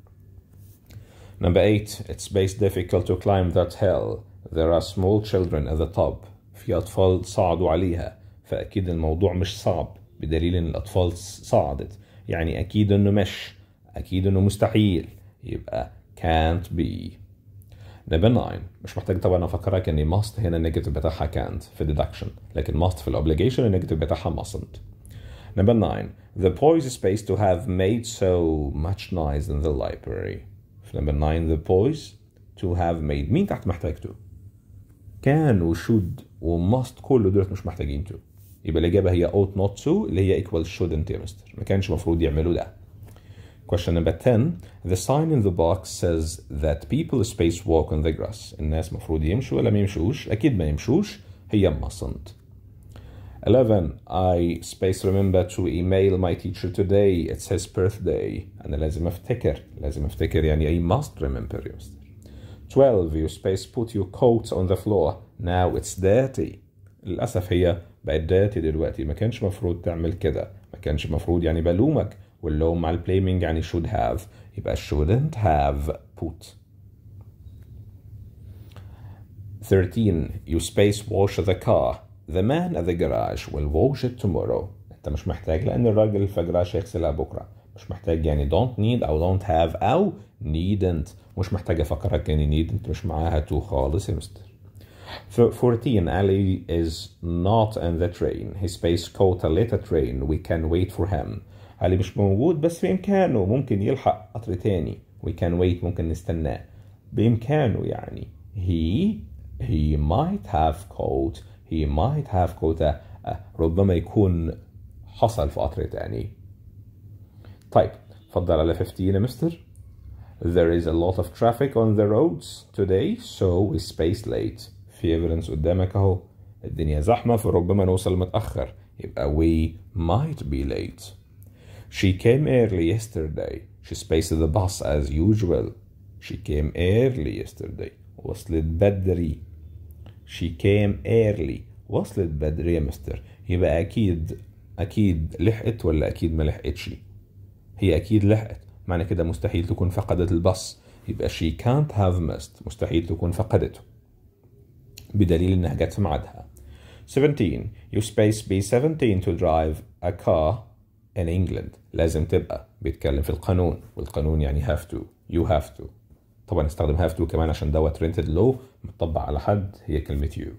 Number eight, it's space difficult to climb that hill. There are small children at the top. في أطفال صعدوا عليها. فأكيد الموضوع مش صعب بدليل إن الأطفال صعدت. يعني أكيد إنه مش. أكيد إنه مستحيل. يبقى can't be. نمبر 9 مش محتاج طبعا افكرك ان must هنا النيجاتيف بتاعها can't في deduction لكن must في الاوبليجيشن النيجاتيف بتاعها mustn't نمبر 9 the boys space to have made so much noise in the library في نمبر 9 the boys to have made مين تحت محتاج to كان و should و must كل دول مش محتاجين to يبقى الإجابة هي ought not to اللي هي equal shouldn't يا مستر ما كانش المفروض يعملوا ده Question number 10 The sign in the box says that people space walk on the grass الناس مفروض يمشوا ولا ما يمشوش أكيد ما يمشوش هي mustn't 11 I space remember to email my teacher today it's his birthday أنا لازم أفتكر لازم أفتكر يعني I must remember يا مستر 12 you space put your coat on the floor now it's dirty للأسف هي بقت dirty دلوقتي ما كانش مفروض تعمل كده ما كانش مفروض يعني بلومك واللوم مع البليمينج يعني should have يبقى shouldn't have put 13 you space wash the car the man at the garage will wash it tomorrow انت مش محتاج لان الراجل في الجراج هيغسلها بكره مش محتاج يعني don't need او don't have او needn't مش محتاج افكرك يعني needn't مش معاها to خالص يا مستر 14 Ali is not in the train his space caught a later train we can wait for him علي مش موجود بس بإمكانه ممكن يلحق قطر تاني we can wait ممكن نستناه بإمكانه يعني he he might have caught he might have caught a, a, ربما يكون حصل في قطر تاني طيب اتفضل على 15 يا مستر There is a lot of traffic on the roads today so we space late في evidence قدامك اهو الدنيا زحمة فربما نوصل متأخر يبقى we might be late she came early yesterday she spaced the bus as usual she came early yesterday وصلت بدري she came early وصلت بدري يا مستر يبقى أكيد أكيد لحقت ولا أكيد ما لحقتش هي أكيد لحقت معنى كده مستحيل تكون فقدت الباص يبقى she can't have missed مستحيل تكون فقدته بدليل إنها جت في ميعادها 17 you space be 17 to drive a car in England لازم تبقى بيتكلم في القانون والقانون يعني have to you have to طبعا استخدم have to كمان عشان دوت rented law مطبق على حد هي كلمة you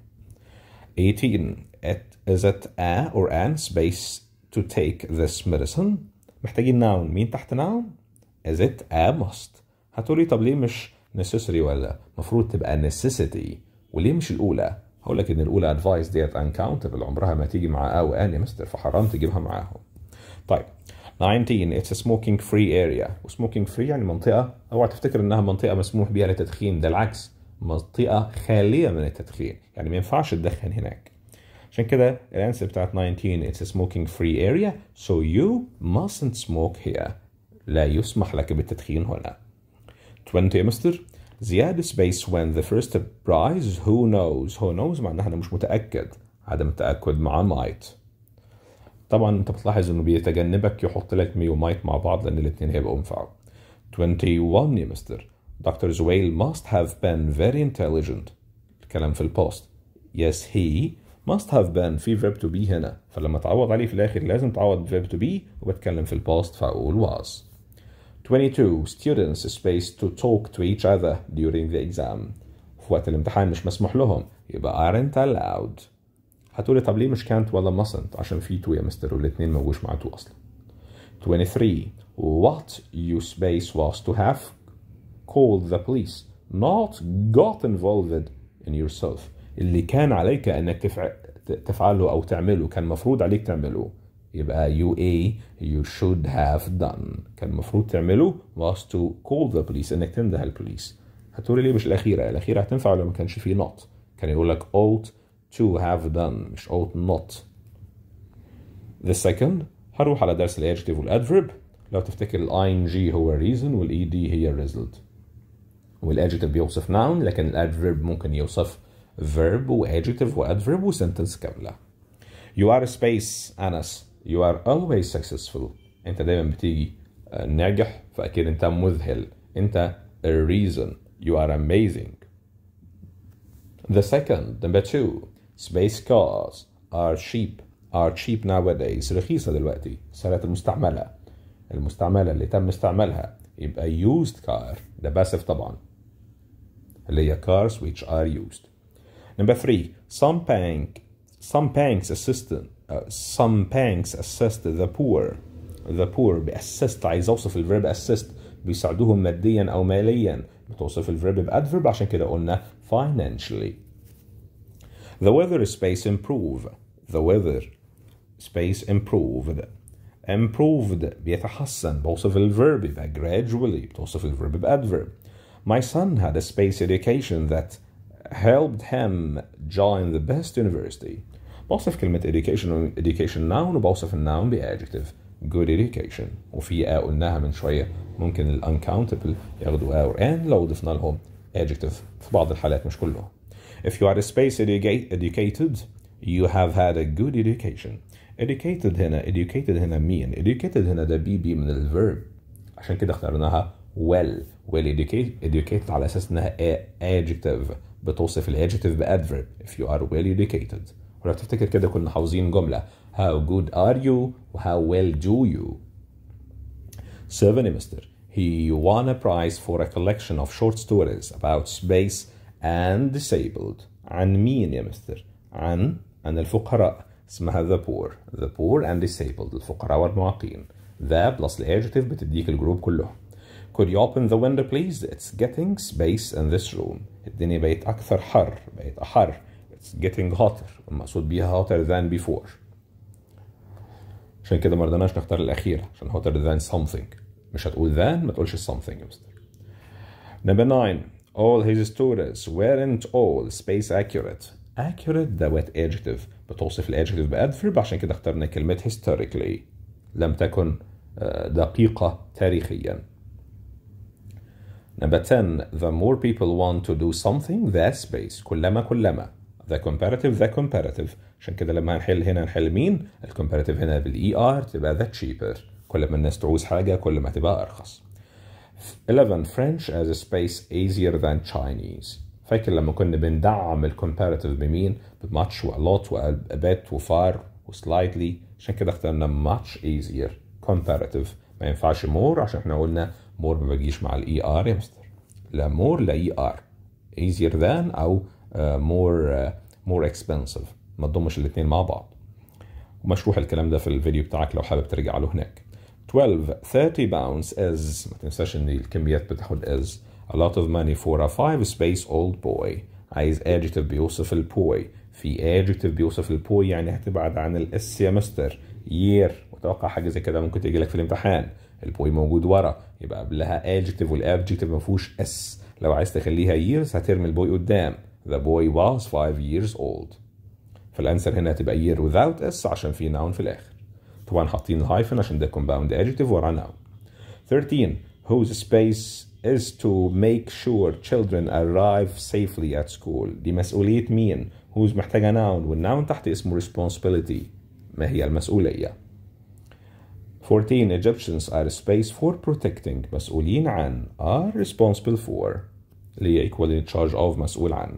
18 it, is it a or an space to take this medicine محتاجين noun مين تحت noun is it a must هتقولي طب ليه مش necessary ولا مفروض تبقى necessity وليه مش الأولى هقول لك إن الأولى advice ديت uncountable عمرها ما تيجي مع a وان يا مستر فحرام تجيبها معاهم طيب 19 it's a smoking free area وسموكينج فري يعني منطقة اوعى تفتكر انها منطقة مسموح بها للتدخين ده العكس منطقة خالية من التدخين يعني ما ينفعش تدخن هناك عشان كده الانسر بتاعت 19 it's a smoking free area so you mustn't smoke here لا يسمح لك بالتدخين هنا 20 يا مستر زيادة space when the first prize who knows who knows معناها أنا مش متأكد عدم التأكد مع might طبعا انت بتلاحظ انه بيتجنبك يحط لك مي ومايت مع بعض لان الاثنين هيبقوا ينفعوا 21 يا مستر Dr. Zwale must have been very intelligent الكلام في البوست yes he must have been في verb to be هنا فلما تعوض عليه في الاخر لازم تعوض verb to be وبتكلم في البوست فاقول was 22 students space to talk to each other during the exam في وقت الامتحان مش مسموح لهم يبقى aren't allowed هتقولي طب ليه مش كانت ولا mustn't عشان في تو يا مستر والاتنين موجوش مع تو اصلا 23 what you space was to have called the police not got involved in yourself اللي كان عليك انك تفع... تفعله او تعمله كان مفروض عليك تعمله يبقى you a you should have done كان المفروض تعمله was to call the police انك تنده البوليس هتقولي ليه مش الاخيره الاخيره هتنفع لو ما كانش فيه not كان يقول لك ought to have done مش ought not the second هروح على درس الادجective والادverb لو تفتكر ال ing هو reason وال ed هي result والادجective بيوصف noun لكن الادverb ممكن يوصف verb وadjective وadverb وسنتنس كاملة you are a space أنس you are always successful انت دايما بتيجي ناجح فأكيد انت مذهل انت a reason you are amazing the second number two space cars are cheap are cheap nowadays رخيصة دلوقتي السيارات المستعملة المستعملة اللي تم استعمالها يبقى used car ده باسف طبعا اللي هي cars which are used number three some bank some banks assist uh, some banks assist the poor the poor بأسست عايز اوصف الفيرب assist بيساعدوهم ماديا او ماليا بتوصف الفيرب بادفرب عشان كده قلنا financially the weather space improve the weather space improved improved بيتحسن بوصف الفيرب يبقى gradually بتوصف الفيرب بادفرب my son had a space education that helped him join the best university بوصف كلمة education education noun وبوصف الناون بadjective good education وفي a قلناها من شوية ممكن ال uncountable ياخدوا a or an لو ضفنا لهم adjective في بعض الحالات مش كلهم if you are space educated you have had a good education educated هنا educated هنا مين educated هنا ده بي بي من الverb عشان كده اخترناها well well educated educated على اساس انها adjective بتوصف الادجective بادفرب if you are well educated ولو تفتكر كده كنا حافظين جملة how good are you و how well do you seven مستر he won a prize for a collection of short stories about space and disabled عن مين يا مستر عن عن الفقراء اسمها the poor the poor and disabled الفقراء والمعاقين the plus الادجective بتديك الجروب كلهم Could you open the window please? It's getting space in this room. الدنيا بقت أكثر حر بقت أحر. It's getting hotter. المقصود بيها hotter than before. عشان كده ما رضيناش نختار الأخيرة عشان hotter than something. مش هتقول than ما تقولش something يا مستر. Number nine. All his stories weren't all space accurate accurate ده wet adjective بتوصف الادجكتيف بادفرب عشان كده اخترنا كلمة historically لم تكن دقيقة تاريخيا Number 10 the more people want to do something the space كلما كلما the comparative the comparative عشان كده لما هنحل هنا نحل مين الكومباراتيف هنا بالاي ار تبقى the cheaper كل ما الناس تعوز حاجة كل ما تبقى أرخص 11 French as a space easier than Chinese فاكر لما كنا بندعم الكومباراتيف بمين بماتش والوت وابات وفار وسلايدلي عشان كده اخترنا much easier comparative ما ينفعش more عشان احنا قلنا more ما بيجيش مع الاي ار يا مستر لا more لا اي ار easier than او uh, more uh, more expensive ما تضمش الاثنين مع بعض ومشروح الكلام ده في الفيديو بتاعك لو حابب ترجع له هناك 12 30 pounds is ما تنساش ان الكميات بتاخد is a lot of money for a five space old boy عايز adjective بيوصف البوي في adjective بيوصف البوي يعني هتبعد عن الاس يا مستر year متوقع حاجه زي كده ممكن تيجي لك في الامتحان البوي موجود ورا يبقى قبلها adjective والadjective ما فيهوش اس لو عايز تخليها years هترمي البوي قدام the boy was five years old فالانسر هنا هتبقى year without s عشان في noun في الاخر طبعا حاطين الهايفن عشان ده compound adjective ورا noun 13 whose space is to make sure children arrive safely at school دي مسؤولية مين whose محتاجة noun والnoun تحت اسمه responsibility ما هي المسؤولية 14 Egyptians are a space for protecting مسؤولين عن are responsible for اللي هي equal in charge of مسؤول عن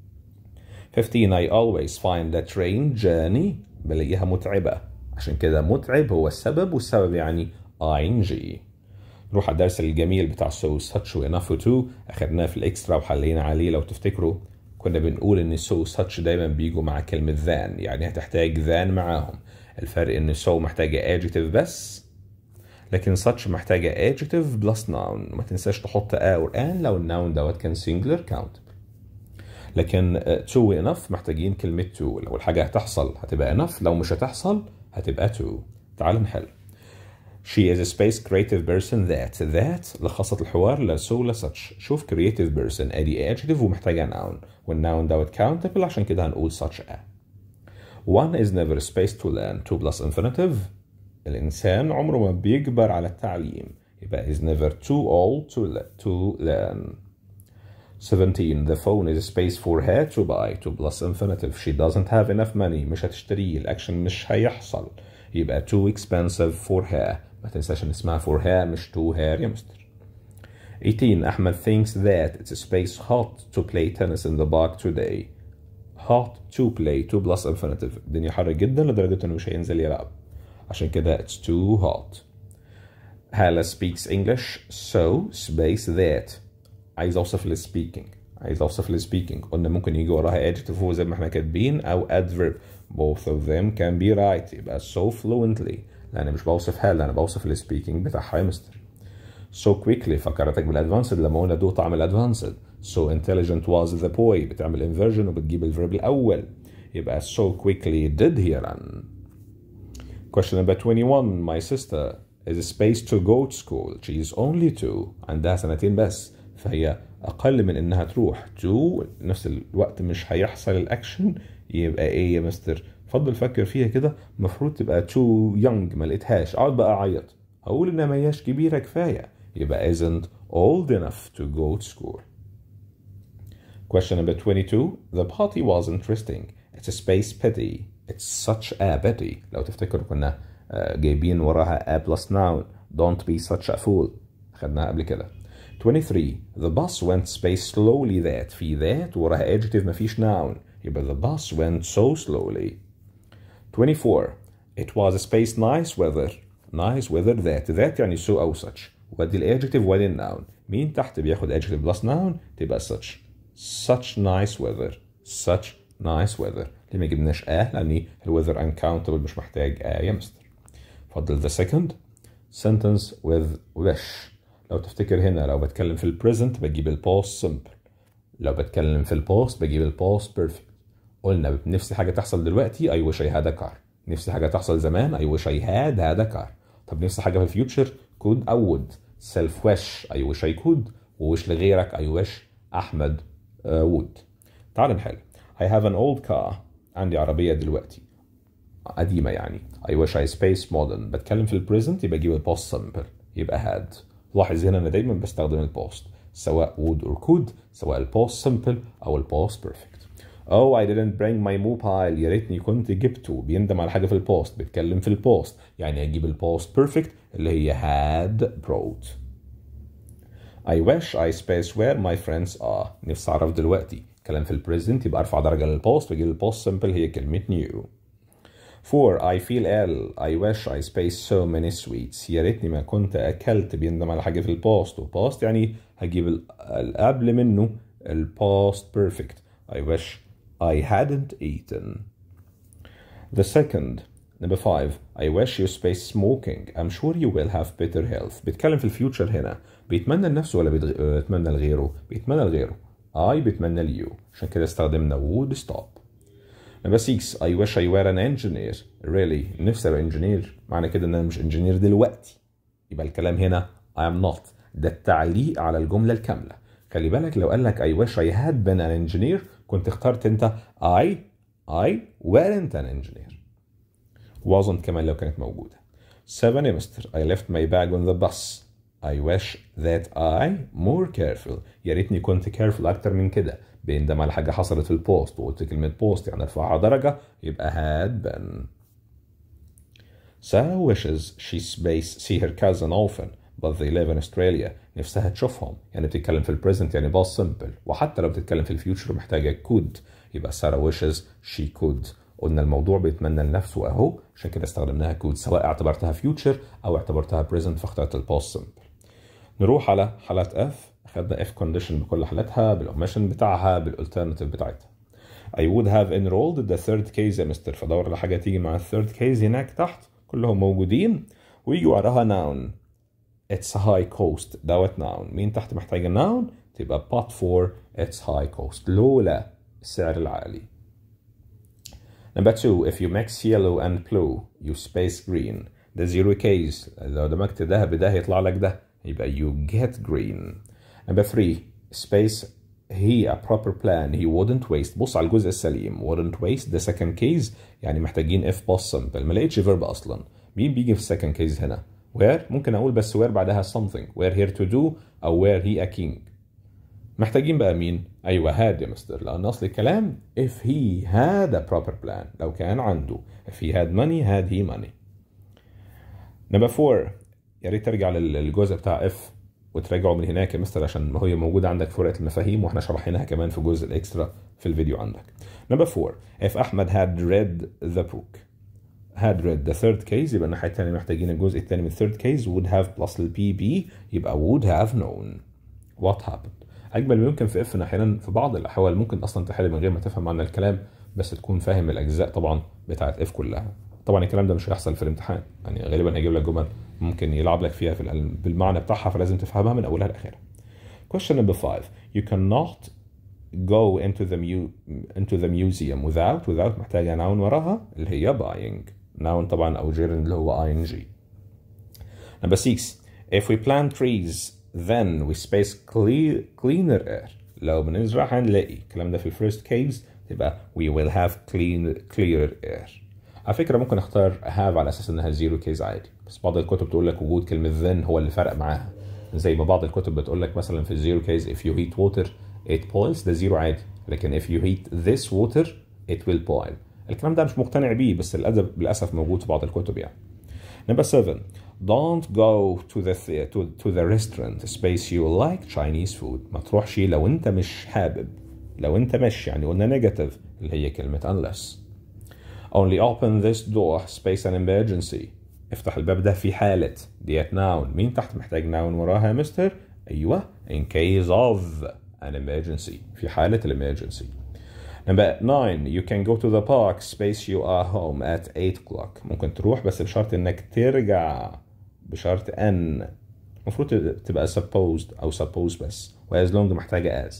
15 I always find the train journey بلاقيها متعبة عشان كده متعب هو السبب والسبب يعني ing نروح على الدرس الجميل بتاع so such و enough to اخدناه في الاكسترا وحلينا عليه لو تفتكروا كنا بنقول ان so such دايما بيجوا مع كلمة than يعني هتحتاج than معاهم الفرق ان so محتاجة adjective بس لكن such محتاجة adjective plus noun ما تنساش تحط a or an لو الناون دوت كان singular countable لكن to و enough محتاجين كلمة to لو الحاجة هتحصل هتبقى enough لو مش هتحصل هتبقى to تعال نحل She is a space creative person that that لخصت الحوار لا so لا such شوف creative person ادي adjective ومحتاجة noun والnoun دوت countable عشان كده هنقول such a one is never a space to learn two plus infinitive الإنسان عمره ما بيجبر على التعليم يبقى is never too old to, le to learn 17 the phone is a space for her to buy to plus infinitive she doesn't have enough money مش هتشتريه الأكشن مش هيحصل يبقى too expensive for her ما تنساش ان اسمها for her مش to her يا مستر 18 أحمد thinks that it's a space hot to play tennis in the park today hot to play to plus infinitive الدنيا حر جدا لدرجة انه مش هينزل يلعب عشان كده it's too hot هالة speaks English so space that عايز اوصف ال speaking عايز اوصف ال speaking قلنا ممكن يجي وراها adjective هو زي ما احنا كاتبين او adverb both of them can be right يبقى so fluently لان مش بوصف هالة انا بوصف ال speaking بتاعها يا مستر so quickly فكرتك بالادفانسد لما قلنا دو طعم الادفانسد so intelligent was the boy بتعمل inversion وبتجيب الفيرب الاول يبقى so quickly did he run question number 21 my sister is a space to go to school she is only two عندها سنتين بس فهي اقل من انها تروح تو نفس الوقت مش هيحصل الاكشن يبقى ايه يا مستر فضل فكر فيها كده المفروض تبقى تو يونج ما لقيتهاش اقعد بقى اعيط هقول انها ما هياش كبيره كفايه يبقى isn't old enough to go to school question number 22 the party was interesting it's a space pity it's such a pity لو تفتكروا كنا جايبين وراها a plus noun don't be such a fool خدناها قبل كده 23 the bus went space slowly that في that وراها adjective مفيش noun يبقى the bus went so slowly 24 it was a space nice weather nice weather that that يعني so أو such وادي الادجective وادي الناون مين تحت بياخد adjective plus noun تبقى such such nice weather such nice weather ليه ما جبناش اه لان الweather uncountable مش محتاج اه يا مستر فضل the second sentence with wish لو تفتكر هنا لو بتكلم في البريزنت بجيب البوست سمبل لو بتكلم في البوست بجيب البوست بيرفكت قلنا نفسي حاجه تحصل دلوقتي I wish I had a car نفسي حاجه تحصل زمان I wish I had had a car طب نفسي حاجه في الفيوتشر كود او would self wish I wish I could ووش لغيرك I wish احمد uh, would تعال نحل I have an old car عندي عربية دلوقتي قديمة يعني I wish I space modern بتكلم في البريزنت يبقى اجيب الباست simple يبقى had لاحظ هنا انا دايما بستخدم الباست سواء would or could سواء الباست simple او الباست perfect Oh I didn't bring my mobile يا ريتني كنت جبته بيندم على حاجة في الباست بيتكلم في الباست يعني اجيب الباست perfect اللي هي had brought I wish I space where my friends are نفسي اعرف دلوقتي كلام في البريزنت يبقى ارفع درجة للباست واجيب الباست simple هي كلمة new 4 I feel ill I wish I spaced so many sweets يا ريتني ما كنت أكلت بيندم على حاجة في الباست والباست يعني هجيب ال- قبل منه الباست perfect I wish I hadn't eaten The second Number five I wish you space smoking I'm sure you will have better health بيتكلم في الفيوتشر هنا بيتمنى لنفسه ولا بيتغ- بيتمنى لغيره بيتمنى لغيره I بيتمنى ليو عشان كده استخدمنا would stop Number six I wish I were an engineer really نفسي ابقى engineer معنى كده ان انا مش engineer دلوقتي يبقى الكلام هنا I am not ده التعليق على الجملة الكاملة خلي بالك لو قال لك I wish I had been an engineer كنت اخترت انت I I weren't an engineer wasn't كمان لو كانت موجودة seven يا مستر I left my bag on the bus I wish that I more careful يا ريتني كنت careful أكتر من كده بيندم على حاجة حصلت في البوست وقلت كلمة بوست يعني ارفعها درجة يبقى had been Sarah wishes she space see her cousin often but they live in Australia نفسها تشوفهم يعني بتتكلم في البريزنت يعني باص سمبل وحتى لو بتتكلم في الفيوتشر محتاجة could يبقى سارة wishes she could قلنا الموضوع بيتمنى لنفسه اهو عشان كده استخدمناها could سواء اعتبرتها future او اعتبرتها present فاخترت الباست سمبل نروح على حالات اف اخدنا اف كونديشن بكل حالاتها بالاوميشن بتاعها بالالترناتيف بتاعتها I would have enrolled the third case يا مستر فدور على حاجة تيجي مع الثيرد كيس هناك تحت كلهم موجودين ويجي وراها noun it's high cost دوت noun مين تحت محتاجة noun تبقى but for it's high cost لولا السعر العالي Number two, if you mix yellow and blue, you space green. ده zero case. لو دمجت ده بده هيطلع لك ده. يبقى you get green. Number three, space he a proper plan he wouldn't waste. بص على الجزء السليم. wouldn't waste the second case يعني محتاجين if past simple. ما لقيتش verb أصلا. مين بيجي في second case هنا؟ where ممكن أقول بس where بعدها something. where here to do أو where he a king. محتاجين بقى مين؟ ايوه had يا مستر لان اصل الكلام if he had a proper plan لو كان عنده if he had money had he money number four يا ريت ترجع لل- للجزء بتاع if وتراجعه من هناك يا مستر عشان هي موجودة عندك في ورقة المفاهيم واحنا شرحناها كمان في جزء الاكسترا في الفيديو عندك. Number four if أحمد had read the book had read the third case يبقى الناحية التانية محتاجين الجزء التاني من third case would have plus ال be يبقى would have known what happened اجمل ما يمكن في اف احيانا في بعض الاحوال ممكن اصلا تحل من غير ما تفهم معنى الكلام بس تكون فاهم الاجزاء طبعا بتاعت اف كلها طبعا الكلام ده مش هيحصل في الامتحان يعني غالبا هيجيب لك جمل ممكن يلعب لك فيها في العلم بالمعنى بتاعها فلازم تفهمها من اولها لاخرها question number five you cannot go into the mu into the museum without without محتاجة noun وراها اللي هي buying noun طبعا او gerund اللي هو ing Number six, if we plant trees then we space clear, cleaner air. لو بنزرع هنلاقي الكلام ده في الفيرست كيس تبقى we will have clean clear air. على فكرة ممكن اختار have على اساس انها زيرو كيس عادي بس بعض الكتب تقول لك وجود كلمة then هو اللي فرق معاها زي ما بعض الكتب بتقول لك مثلا في الزيرو كيس if you heat water it boils ده زيرو عادي لكن if you heat this water it will boil الكلام ده مش مقتنع بيه بس للأسف للأسف موجود في بعض الكتب يعني Number seven, don't go to the to, to the restaurant space you like Chinese food. ما تروحش لو انت مش حابب. لو انت مش يعني قلنا negative اللي هي كلمة unless. Only open this door space an emergency. افتح الباب ده في حالة ديت noun. مين تحت محتاج noun وراها يا مستر؟ ايوه in case of an emergency. في حالة emergency. Number nine, you can go to the park space you are home at 8 o'clock. ممكن تروح بس بشرط انك ترجع بشرط ان المفروض تبقى supposed او suppose بس و as long محتاجة as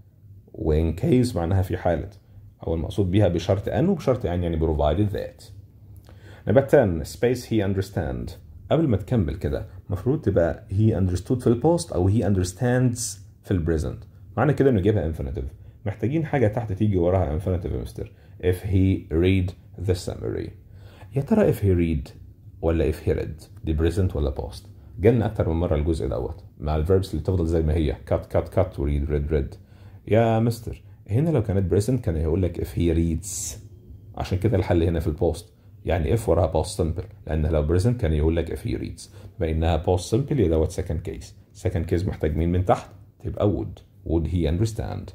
و in case معناها في حالة او المقصود بيها بشرط ان وبشرط ان يعني provided that. Number 10, space he understand. قبل ما تكمل كده المفروض تبقى he understood في البوست او he understands في البريزنت. معنى كده انه جايبها infinitive. محتاجين حاجة تحت تيجي وراها infinitive يا مستر if he read the summary يا ترى if he read ولا if he read دي present ولا past جالنا أكتر من مرة الجزء دوت مع الفيربس اللي تفضل زي ما هي cut cut cut read read read يا مستر هنا لو كانت present كان هيقول لك if he reads عشان كده الحل هنا في البوست يعني if وراها past simple لأن لو present كان يقول لك if he reads بما إنها past simple يبقى دوت second case second case محتاج مين من تحت تبقى would would he understand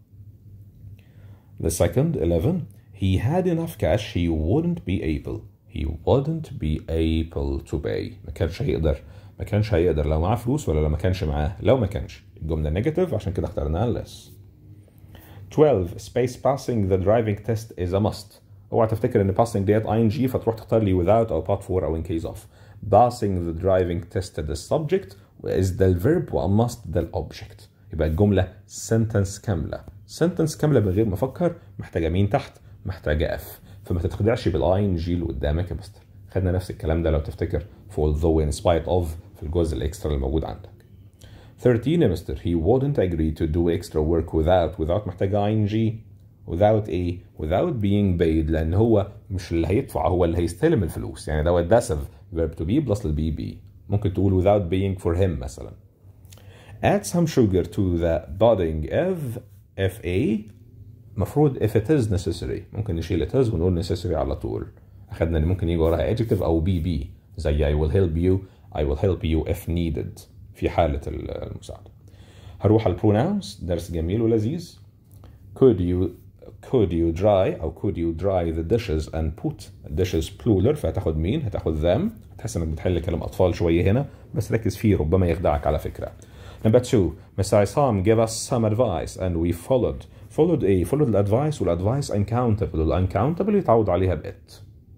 The second, 11, he had enough cash he wouldn't be able he wouldn't be able to pay ما كانش هيقدر ما كانش هيقدر لو معاه فلوس ولا لو ما كانش معاه لو ما كانش الجملة نيجاتيف عشان كده اخترناها less 12 space passing the driving test is a must اوعى تفتكر ان passing ديت ing فتروح تختار لي without او part 4 او in case of passing the driving test the subject is the verb و must the object يبقى الجملة sentence كاملة sentence كاملة من غير ما افكر محتاجة مين تحت محتاجة اف فما تتخدعش بالاي ان جي اللي قدامك يا مستر خدنا نفس الكلام ده لو تفتكر في although in spite of في الجزء الاكسترا اللي موجود عندك 13 يا مستر he wouldn't agree to do extra work without without محتاجة ing without ايه without being paid لان هو مش اللي هيدفع هو اللي هيستلم الفلوس يعني دوت passive verb to be plus البي بي ممكن تقول without being for him مثلا add some sugar to the pudding if if a مفروض if it is necessary ممكن نشيل it is ونقول necessary على طول اخدنا ان ممكن يجي وراها adjective او be be زي I will help you I will help you if needed في حالة المساعدة هروح على pronouns درس جميل ولذيذ could you could you dry او could you dry the dishes and put dishes plural فهتاخد مين هتاخد them تحس انك بتحل كلام اطفال شوية هنا بس ركز فيه ربما يخدعك على فكرة Number two, Mr. Isam gave us some advice and we followed. Followed ايه؟ Followed الادفايس والادفايس uncountable والuncountable يتعود عليها بإت.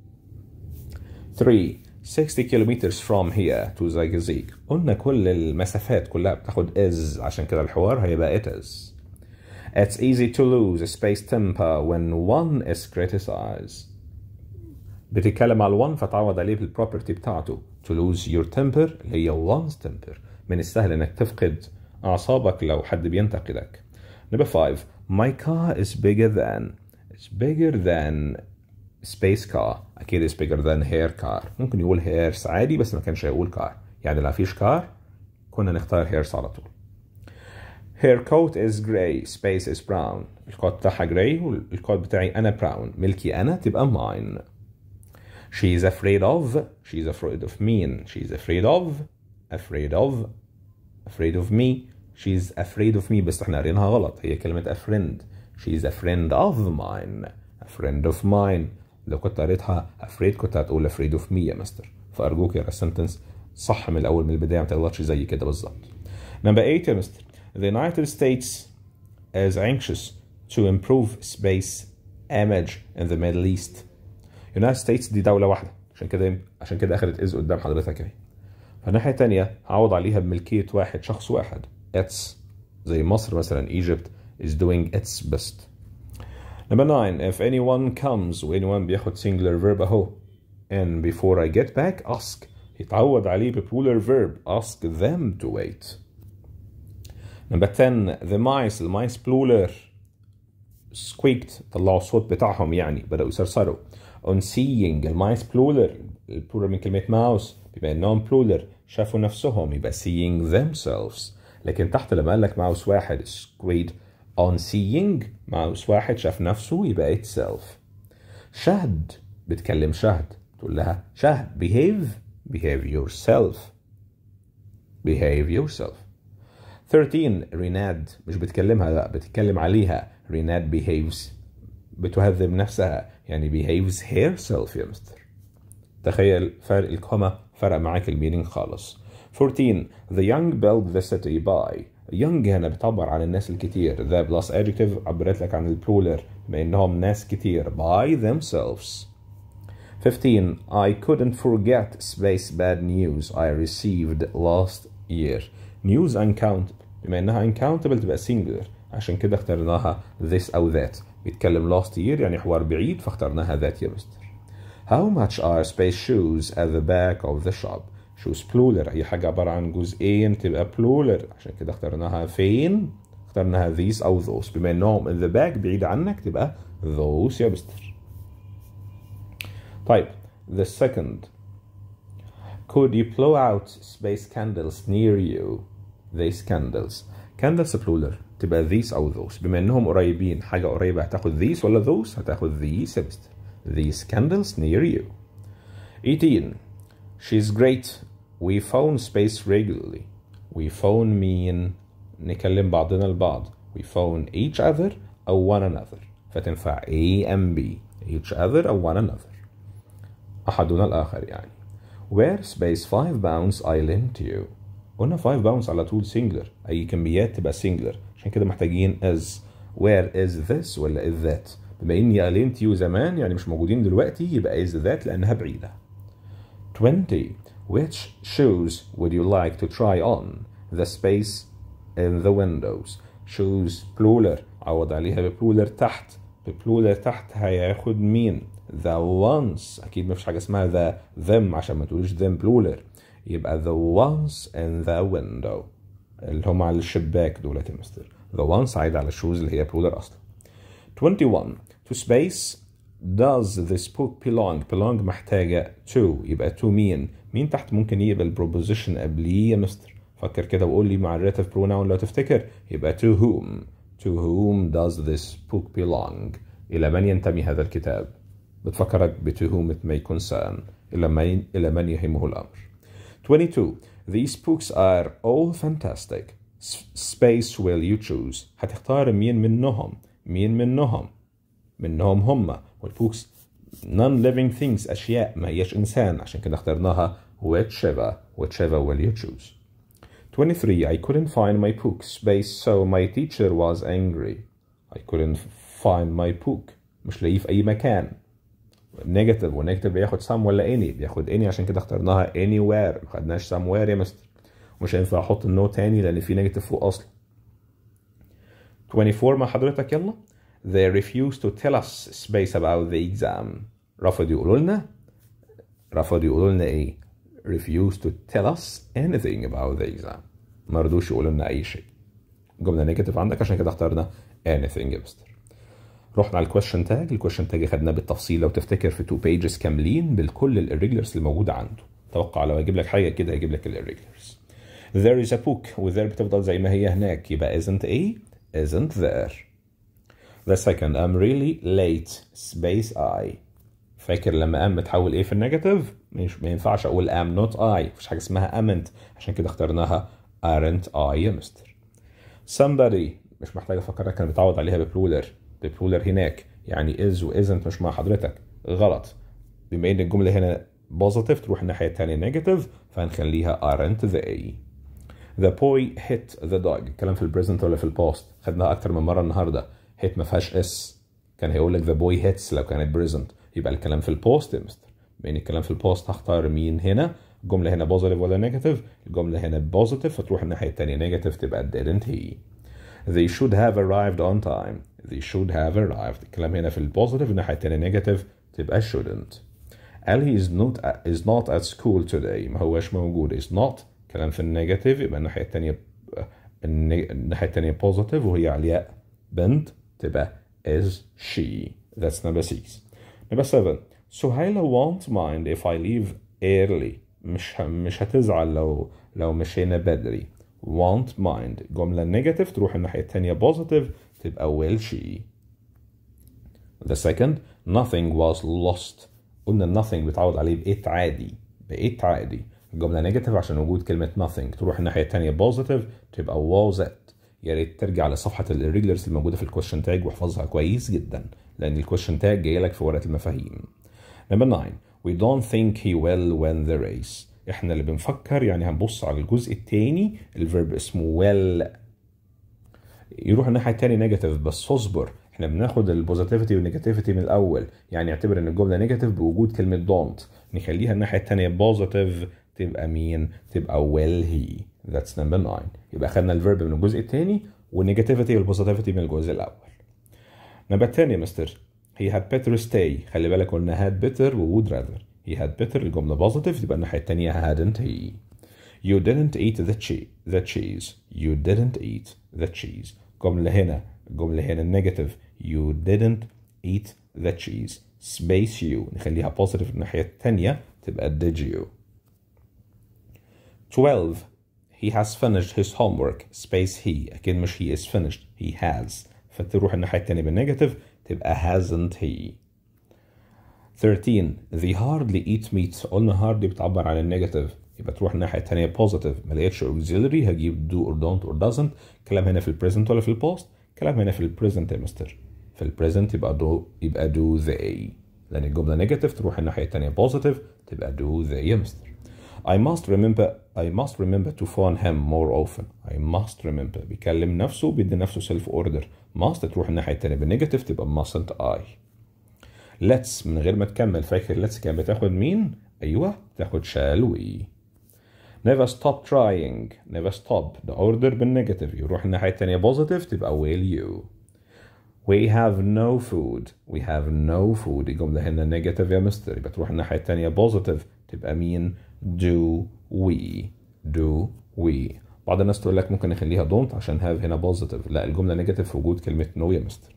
3. 60 kilometers from here to Zagazig. قلنا كل المسافات كلها بتاخد is عشان كده الحوار هيبقى it is. It's easy to lose space temper when one is criticized. بتتكلم على one فتعوض عليه بالproperty بتاعته. To lose your temper اللي هي one's temper. من السهل انك تفقد اعصابك لو حد بينتقدك. Number five. My car is bigger than. It's bigger than space car. أكيد is bigger than her car. ممكن يقول hairs عادي بس ما كانش هيقول car. يعني لو فيش car كنا نختار hairs على طول. Her coat is gray. Space is brown. الكود بتاعها gray والكود بتاعي أنا brown. ملكي أنا تبقى mine. She's afraid of. She's afraid of mean. She's afraid of. Afraid of. Afraid of me. She's afraid of me بس احنا قارينها غلط هي كلمة a friend She's a friend of mine a friend of mine لو كنت قريتها afraid كنت هتقول afraid of me يا مستر فأرجوك يا السنتنس صح من الأول من البداية ما تغلطش زي كده بالظبط Number 8 يا مستر The United States is anxious to improve space image in the Middle East United States دي دولة واحدة عشان كده عشان كده أخدت إز قدام حضرتك أهي فالناحية التانية هعوض عليها بملكية واحد شخص واحد its زي مصر مثلا Egypt is doing its best Number nine, if anyone comes و anyone بياخد singular verb أهو and before I get back ask يتعود عليه ب plural verb ask them to wait Number 10 the mice المايس plural squeaked طلعوا الصوت بتاعهم يعني بدأوا يصرصروا on seeing المايس plural البلورال من كلمة mouse بما انهم plural شافوا نفسهم يبقى seeing themselves لكن تحت لما قال لك ماوس واحد squid on seeing ماوس واحد شاف نفسه يبقى itself شهد بتكلم شهد تقول لها شهد behave behave yourself behave yourself 13 ريناد مش بتكلمها لا بتتكلم عليها ريناد behaves بتهذب نفسها يعني behaves herself يا مستر تخيل فرق الكوما فرق معاك المينينج خالص 14 the young built the city by young هنا بتعبر عن الناس الكتير the plus adjective عبرت لك عن البلولر بما انهم ناس كتير by themselves 15 I couldn't forget space bad news I received last year news uncountable بما انها uncountable تبقى singular عشان كده اخترناها this او that بيتكلم last year يعني حوار بعيد فاخترناها that يا مستر How much are space shoes at the back of the shop shoes plural أي حاجة عبارة عن جزئين تبقى plural عشان كده اخترناها فين اخترناها these أو those بما إنهم in the back بعيد عنك تبقى those يا مستر طيب the second could you blow out space candles near you these candles candles plural تبقى these أو those بما إنهم قريبين حاجة قريبة هتاخد these ولا those هتاخد these يا مستر these candles near you 18 she's great we phone space regularly we phone mean نكلم بعضنا البعض we phone each other أو one another فتنفع A and B each other أو one another أحدنا الآخر يعني where space 5 pounds I lent you قلنا 5 pounds على طول singular أي كميات تبقى singular عشان كده محتاجين is where is this ولا is that بما إني I lent you زمان يعني مش موجودين دلوقتي يبقى is that لأنها بعيدة 20 which shoes would you like to try on the space in the windows shoes plural عوض عليها ببلولر تحت ببلولر تحت هياخد مين the ones اكيد مفيش حاجه اسمها the them عشان ما تقوليش them plural يبقى the ones in the window اللي هم على الشباك دولت يا مستر the ones عايد على الشوز اللي هي plural اصلا 21 to space does this book belong belong محتاجة to يبقى to مين مين تحت ممكن يبقى البروبوزيشن قبليه يا مستر فكر كده وقول لي مع الريلاتيف pronoun لو تفتكر يبقى to whom to whom does this book belong إلى من ينتمي هذا الكتاب بتفكرك ب to whom it may concern إلى من إلى من يهمه الأمر 22 These books are all fantastic space will you choose هتختار مين منهم مين منهم منهم هم والبوكس non living things أشياء ما هيش إنسان عشان كده اخترناها whichever whichever will you choose 23 I couldn't find my book space so my teacher was angry I couldn't find my book مش لاقيه في أي مكان نيجاتيف ونيجاتيف بياخد some ولا any بياخد any عشان كده اخترناها anywhere ما خدناش somewhere يا مستر مش هينفع احط النو تاني لان في نيجاتيف فوق اصلا 24 مع حضرتك يلا they refuse to tell us space about the exam رفضوا يقولوا لنا رفضوا يقولوا لنا ايه refuse to tell us anything about the exam ما رضوش يقولوا لنا اي شيء جمله نيجاتيف عندك عشان كده اخترنا anything يا مستر رحنا على الكويشن تاج الكويشن تاج خدناه بالتفصيل لو تفتكر في تو بيجز كاملين بكل الirregulars اللي موجوده عنده توقع لو اجيب لك حاجه كده هيجيب لك الirregulars there is a book و there بتفضل زي ما هي هناك يبقى isn't a isn't there the second I'm really late space I فاكر لما am بتحول ايه في النيجاتيف مش ما ينفعش اقول am not I مفيش حاجه اسمها amn't عشان كده اخترناها aren't I يا مستر somebody مش محتاج افكرك كان بتعوض عليها ببلولر ببلولر هناك يعني is و isn't مش مع حضرتك غلط بما ان الجمله هنا بوزيتيف تروح الناحيه الثانيه نيجاتيف فهنخليها aren't they The boy hit the dog الكلام في البريزنت ولا في الباست خدناها اكتر من مره النهارده hit ما فيهاش اس كان هيقول لك the boy hits لو كانت بريزنت يبقى الكلام في البوست يا مستر بين الكلام في البوست هختار مين هنا الجمله هنا بوزيتيف ولا نيجاتيف الجمله هنا بوزيتيف فتروح الناحيه الثانيه نيجاتيف تبقى didn't he they should have arrived on time they should have arrived الكلام هنا في البوزيتيف الناحيه الثانيه نيجاتيف تبقى shouldn't قال he is not is not at school today ما هوش موجود is not كلام في النيجاتيف يبقى الناحيه الثانيه الناحيه الثانيه بوزيتيف وهي علياء بنت تبقى is she that's number 6 number 7 سهيلة won't mind if I leave early مش مش هتزعل لو لو مشينا بدري won't mind جملة نيجاتيف تروح الناحية التانية بوزيتيف تبقى will she the second nothing was lost قلنا nothing بتعود عليه بإت عادي بإت عادي الجملة نيجاتيف عشان وجود كلمة nothing تروح الناحية التانية بوزيتيف تبقى was it يا ريت ترجع لصفحة الريجلرز الموجودة في الكويشن تاج واحفظها كويس جدا لأن الكويشن تاج جاي لك في ورقة المفاهيم Number 9 We don't think he will win the race احنا اللي بنفكر يعني هنبص على الجزء الثاني الفيرب اسمه will يروح الناحيه الثانيه نيجاتيف بس اصبر احنا بناخد البوزيتيفيتي والنيجاتيفيتي من الاول يعني اعتبر ان الجمله نيجاتيف بوجود كلمه دونت نخليها الناحيه الثانيه بوزيتيف تبقى مين تبقى will he that's number 9 يبقى خدنا الفيرب من الجزء الثاني والنيجاتيفيتي والبوزيتيفيتي من الجزء الاول نمبر 10 يا مستر he had better stay خلي بالك قلنا had better و would rather he had better الجملة positive تبقى الناحية التانية hadn't he you didn't eat the cheese the cheese you didn't eat the cheese الجملة هنا الجملة هنا النيجاتيف you didn't eat the cheese space you نخليها positive الناحية التانية تبقى did you 12 he has finished his homework space he أكيد مش he is finished he has فتروح الناحية التانية بالنيجاتيف تبقى hasn't he 13 they hardly eat meat قلنا hardly بتعبر عن النيجاتيف يبقى تروح الناحية التانية positive ما لقيتش auxiliary هجيب do or don't or doesn't كلام هنا في البريزنت ولا في البوست كلام هنا في البريزنت يا مستر في البريزنت يبقى do يبقى do they لأن الجملة نيجاتيف تروح الناحية التانية positive تبقى do they يا مستر I must remember I must remember to phone him more often I must remember بيكلم نفسه بيدي نفسه self order must تروح الناحية التانية بالنيجاتيف تبقى mustn't I let's من غير ما تكمل فاكر let's كانت بتاخد مين؟ أيوه بتاخد shall we never stop trying never stop ده order بالنيجاتيف يروح الناحية التانية positive تبقى will you we have no food we have no food الجملة هنا نيجاتيف يا مستر يبقى تروح الناحية التانية positive تبقى مين do we do we بعض الناس تقول لك ممكن نخليها don't عشان have هنا positive لا الجملة نيجاتيف في وجود كلمة no يا مستر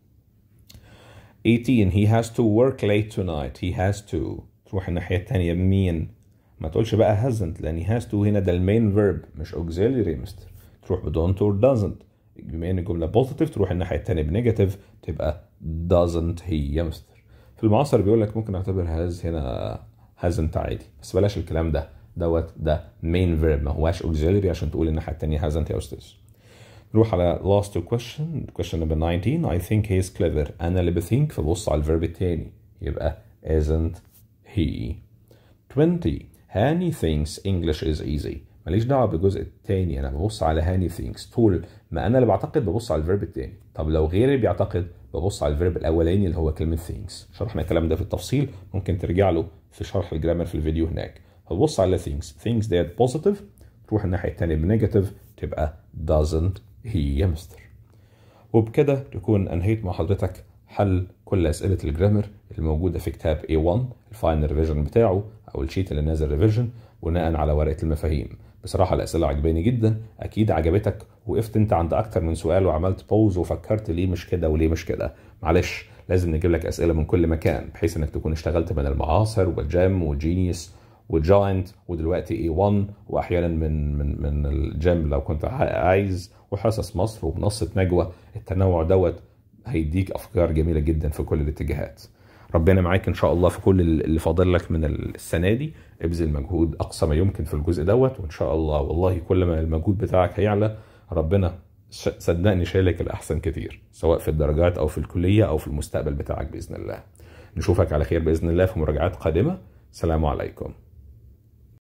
18 he has to work late tonight he has to تروح الناحية التانية مين ما تقولش بقى hasn't لأن he has to هنا ده المين verb مش auxiliary يا مستر تروح ب don't or doesn't بما ان الجملة بوزيتيف تروح الناحية التانية بنيجاتيف تبقى doesn't he يا مستر في المعاصر بيقول لك ممكن اعتبر has هنا hasn't عادي بس بلاش الكلام ده دوت ده main verb ما هواش auxiliary عشان تقول الناحية التانية hasn't يا أستاذ نروح على last question question number 19 I think he is clever أنا اللي بثينك فبص على الفيرب التاني يبقى isn't he 20 هاني thinks English is easy ماليش دعوه بالجزء الثاني انا ببص على هاني ثينكس طول ما انا اللي بعتقد ببص على الفيرب الثاني طب لو غيري بيعتقد ببص على الفيرب الاولاني اللي هو كلمه ثينكس شرحنا الكلام ده في التفصيل ممكن ترجع له في شرح الجرامر في الفيديو هناك فبص على ثينكس ثينكس ديت بوزيتيف تروح الناحيه الثانيه بنيجاتيف تبقى doesn't he يا مستر وبكده تكون انهيت مع حضرتك حل كل اسئله الجرامر الموجوده في كتاب A1 الفاينل ريفيجن بتاعه او الشيت اللي نازل ريفيجن بناء على ورقه المفاهيم بصراحه الاسئله عجباني جدا اكيد عجبتك وقفت انت عند اكتر من سؤال وعملت بوز وفكرت ليه مش كده وليه مش كده معلش لازم نجيب لك اسئله من كل مكان بحيث انك تكون اشتغلت من المعاصر والجيم والجينيوس وجاينت ودلوقتي اي 1 واحيانا من من من الجيم لو كنت عايز وحصص مصر ومنصه نجوى التنوع دوت هيديك افكار جميله جدا في كل الاتجاهات ربنا معاك ان شاء الله في كل اللي فاضل لك من السنه دي ابذل مجهود اقصى ما يمكن في الجزء دوت وان شاء الله والله كل ما المجهود بتاعك هيعلى ربنا صدقني شايلك الاحسن كتير سواء في الدرجات او في الكليه او في المستقبل بتاعك باذن الله نشوفك على خير باذن الله في مراجعات قادمه سلام عليكم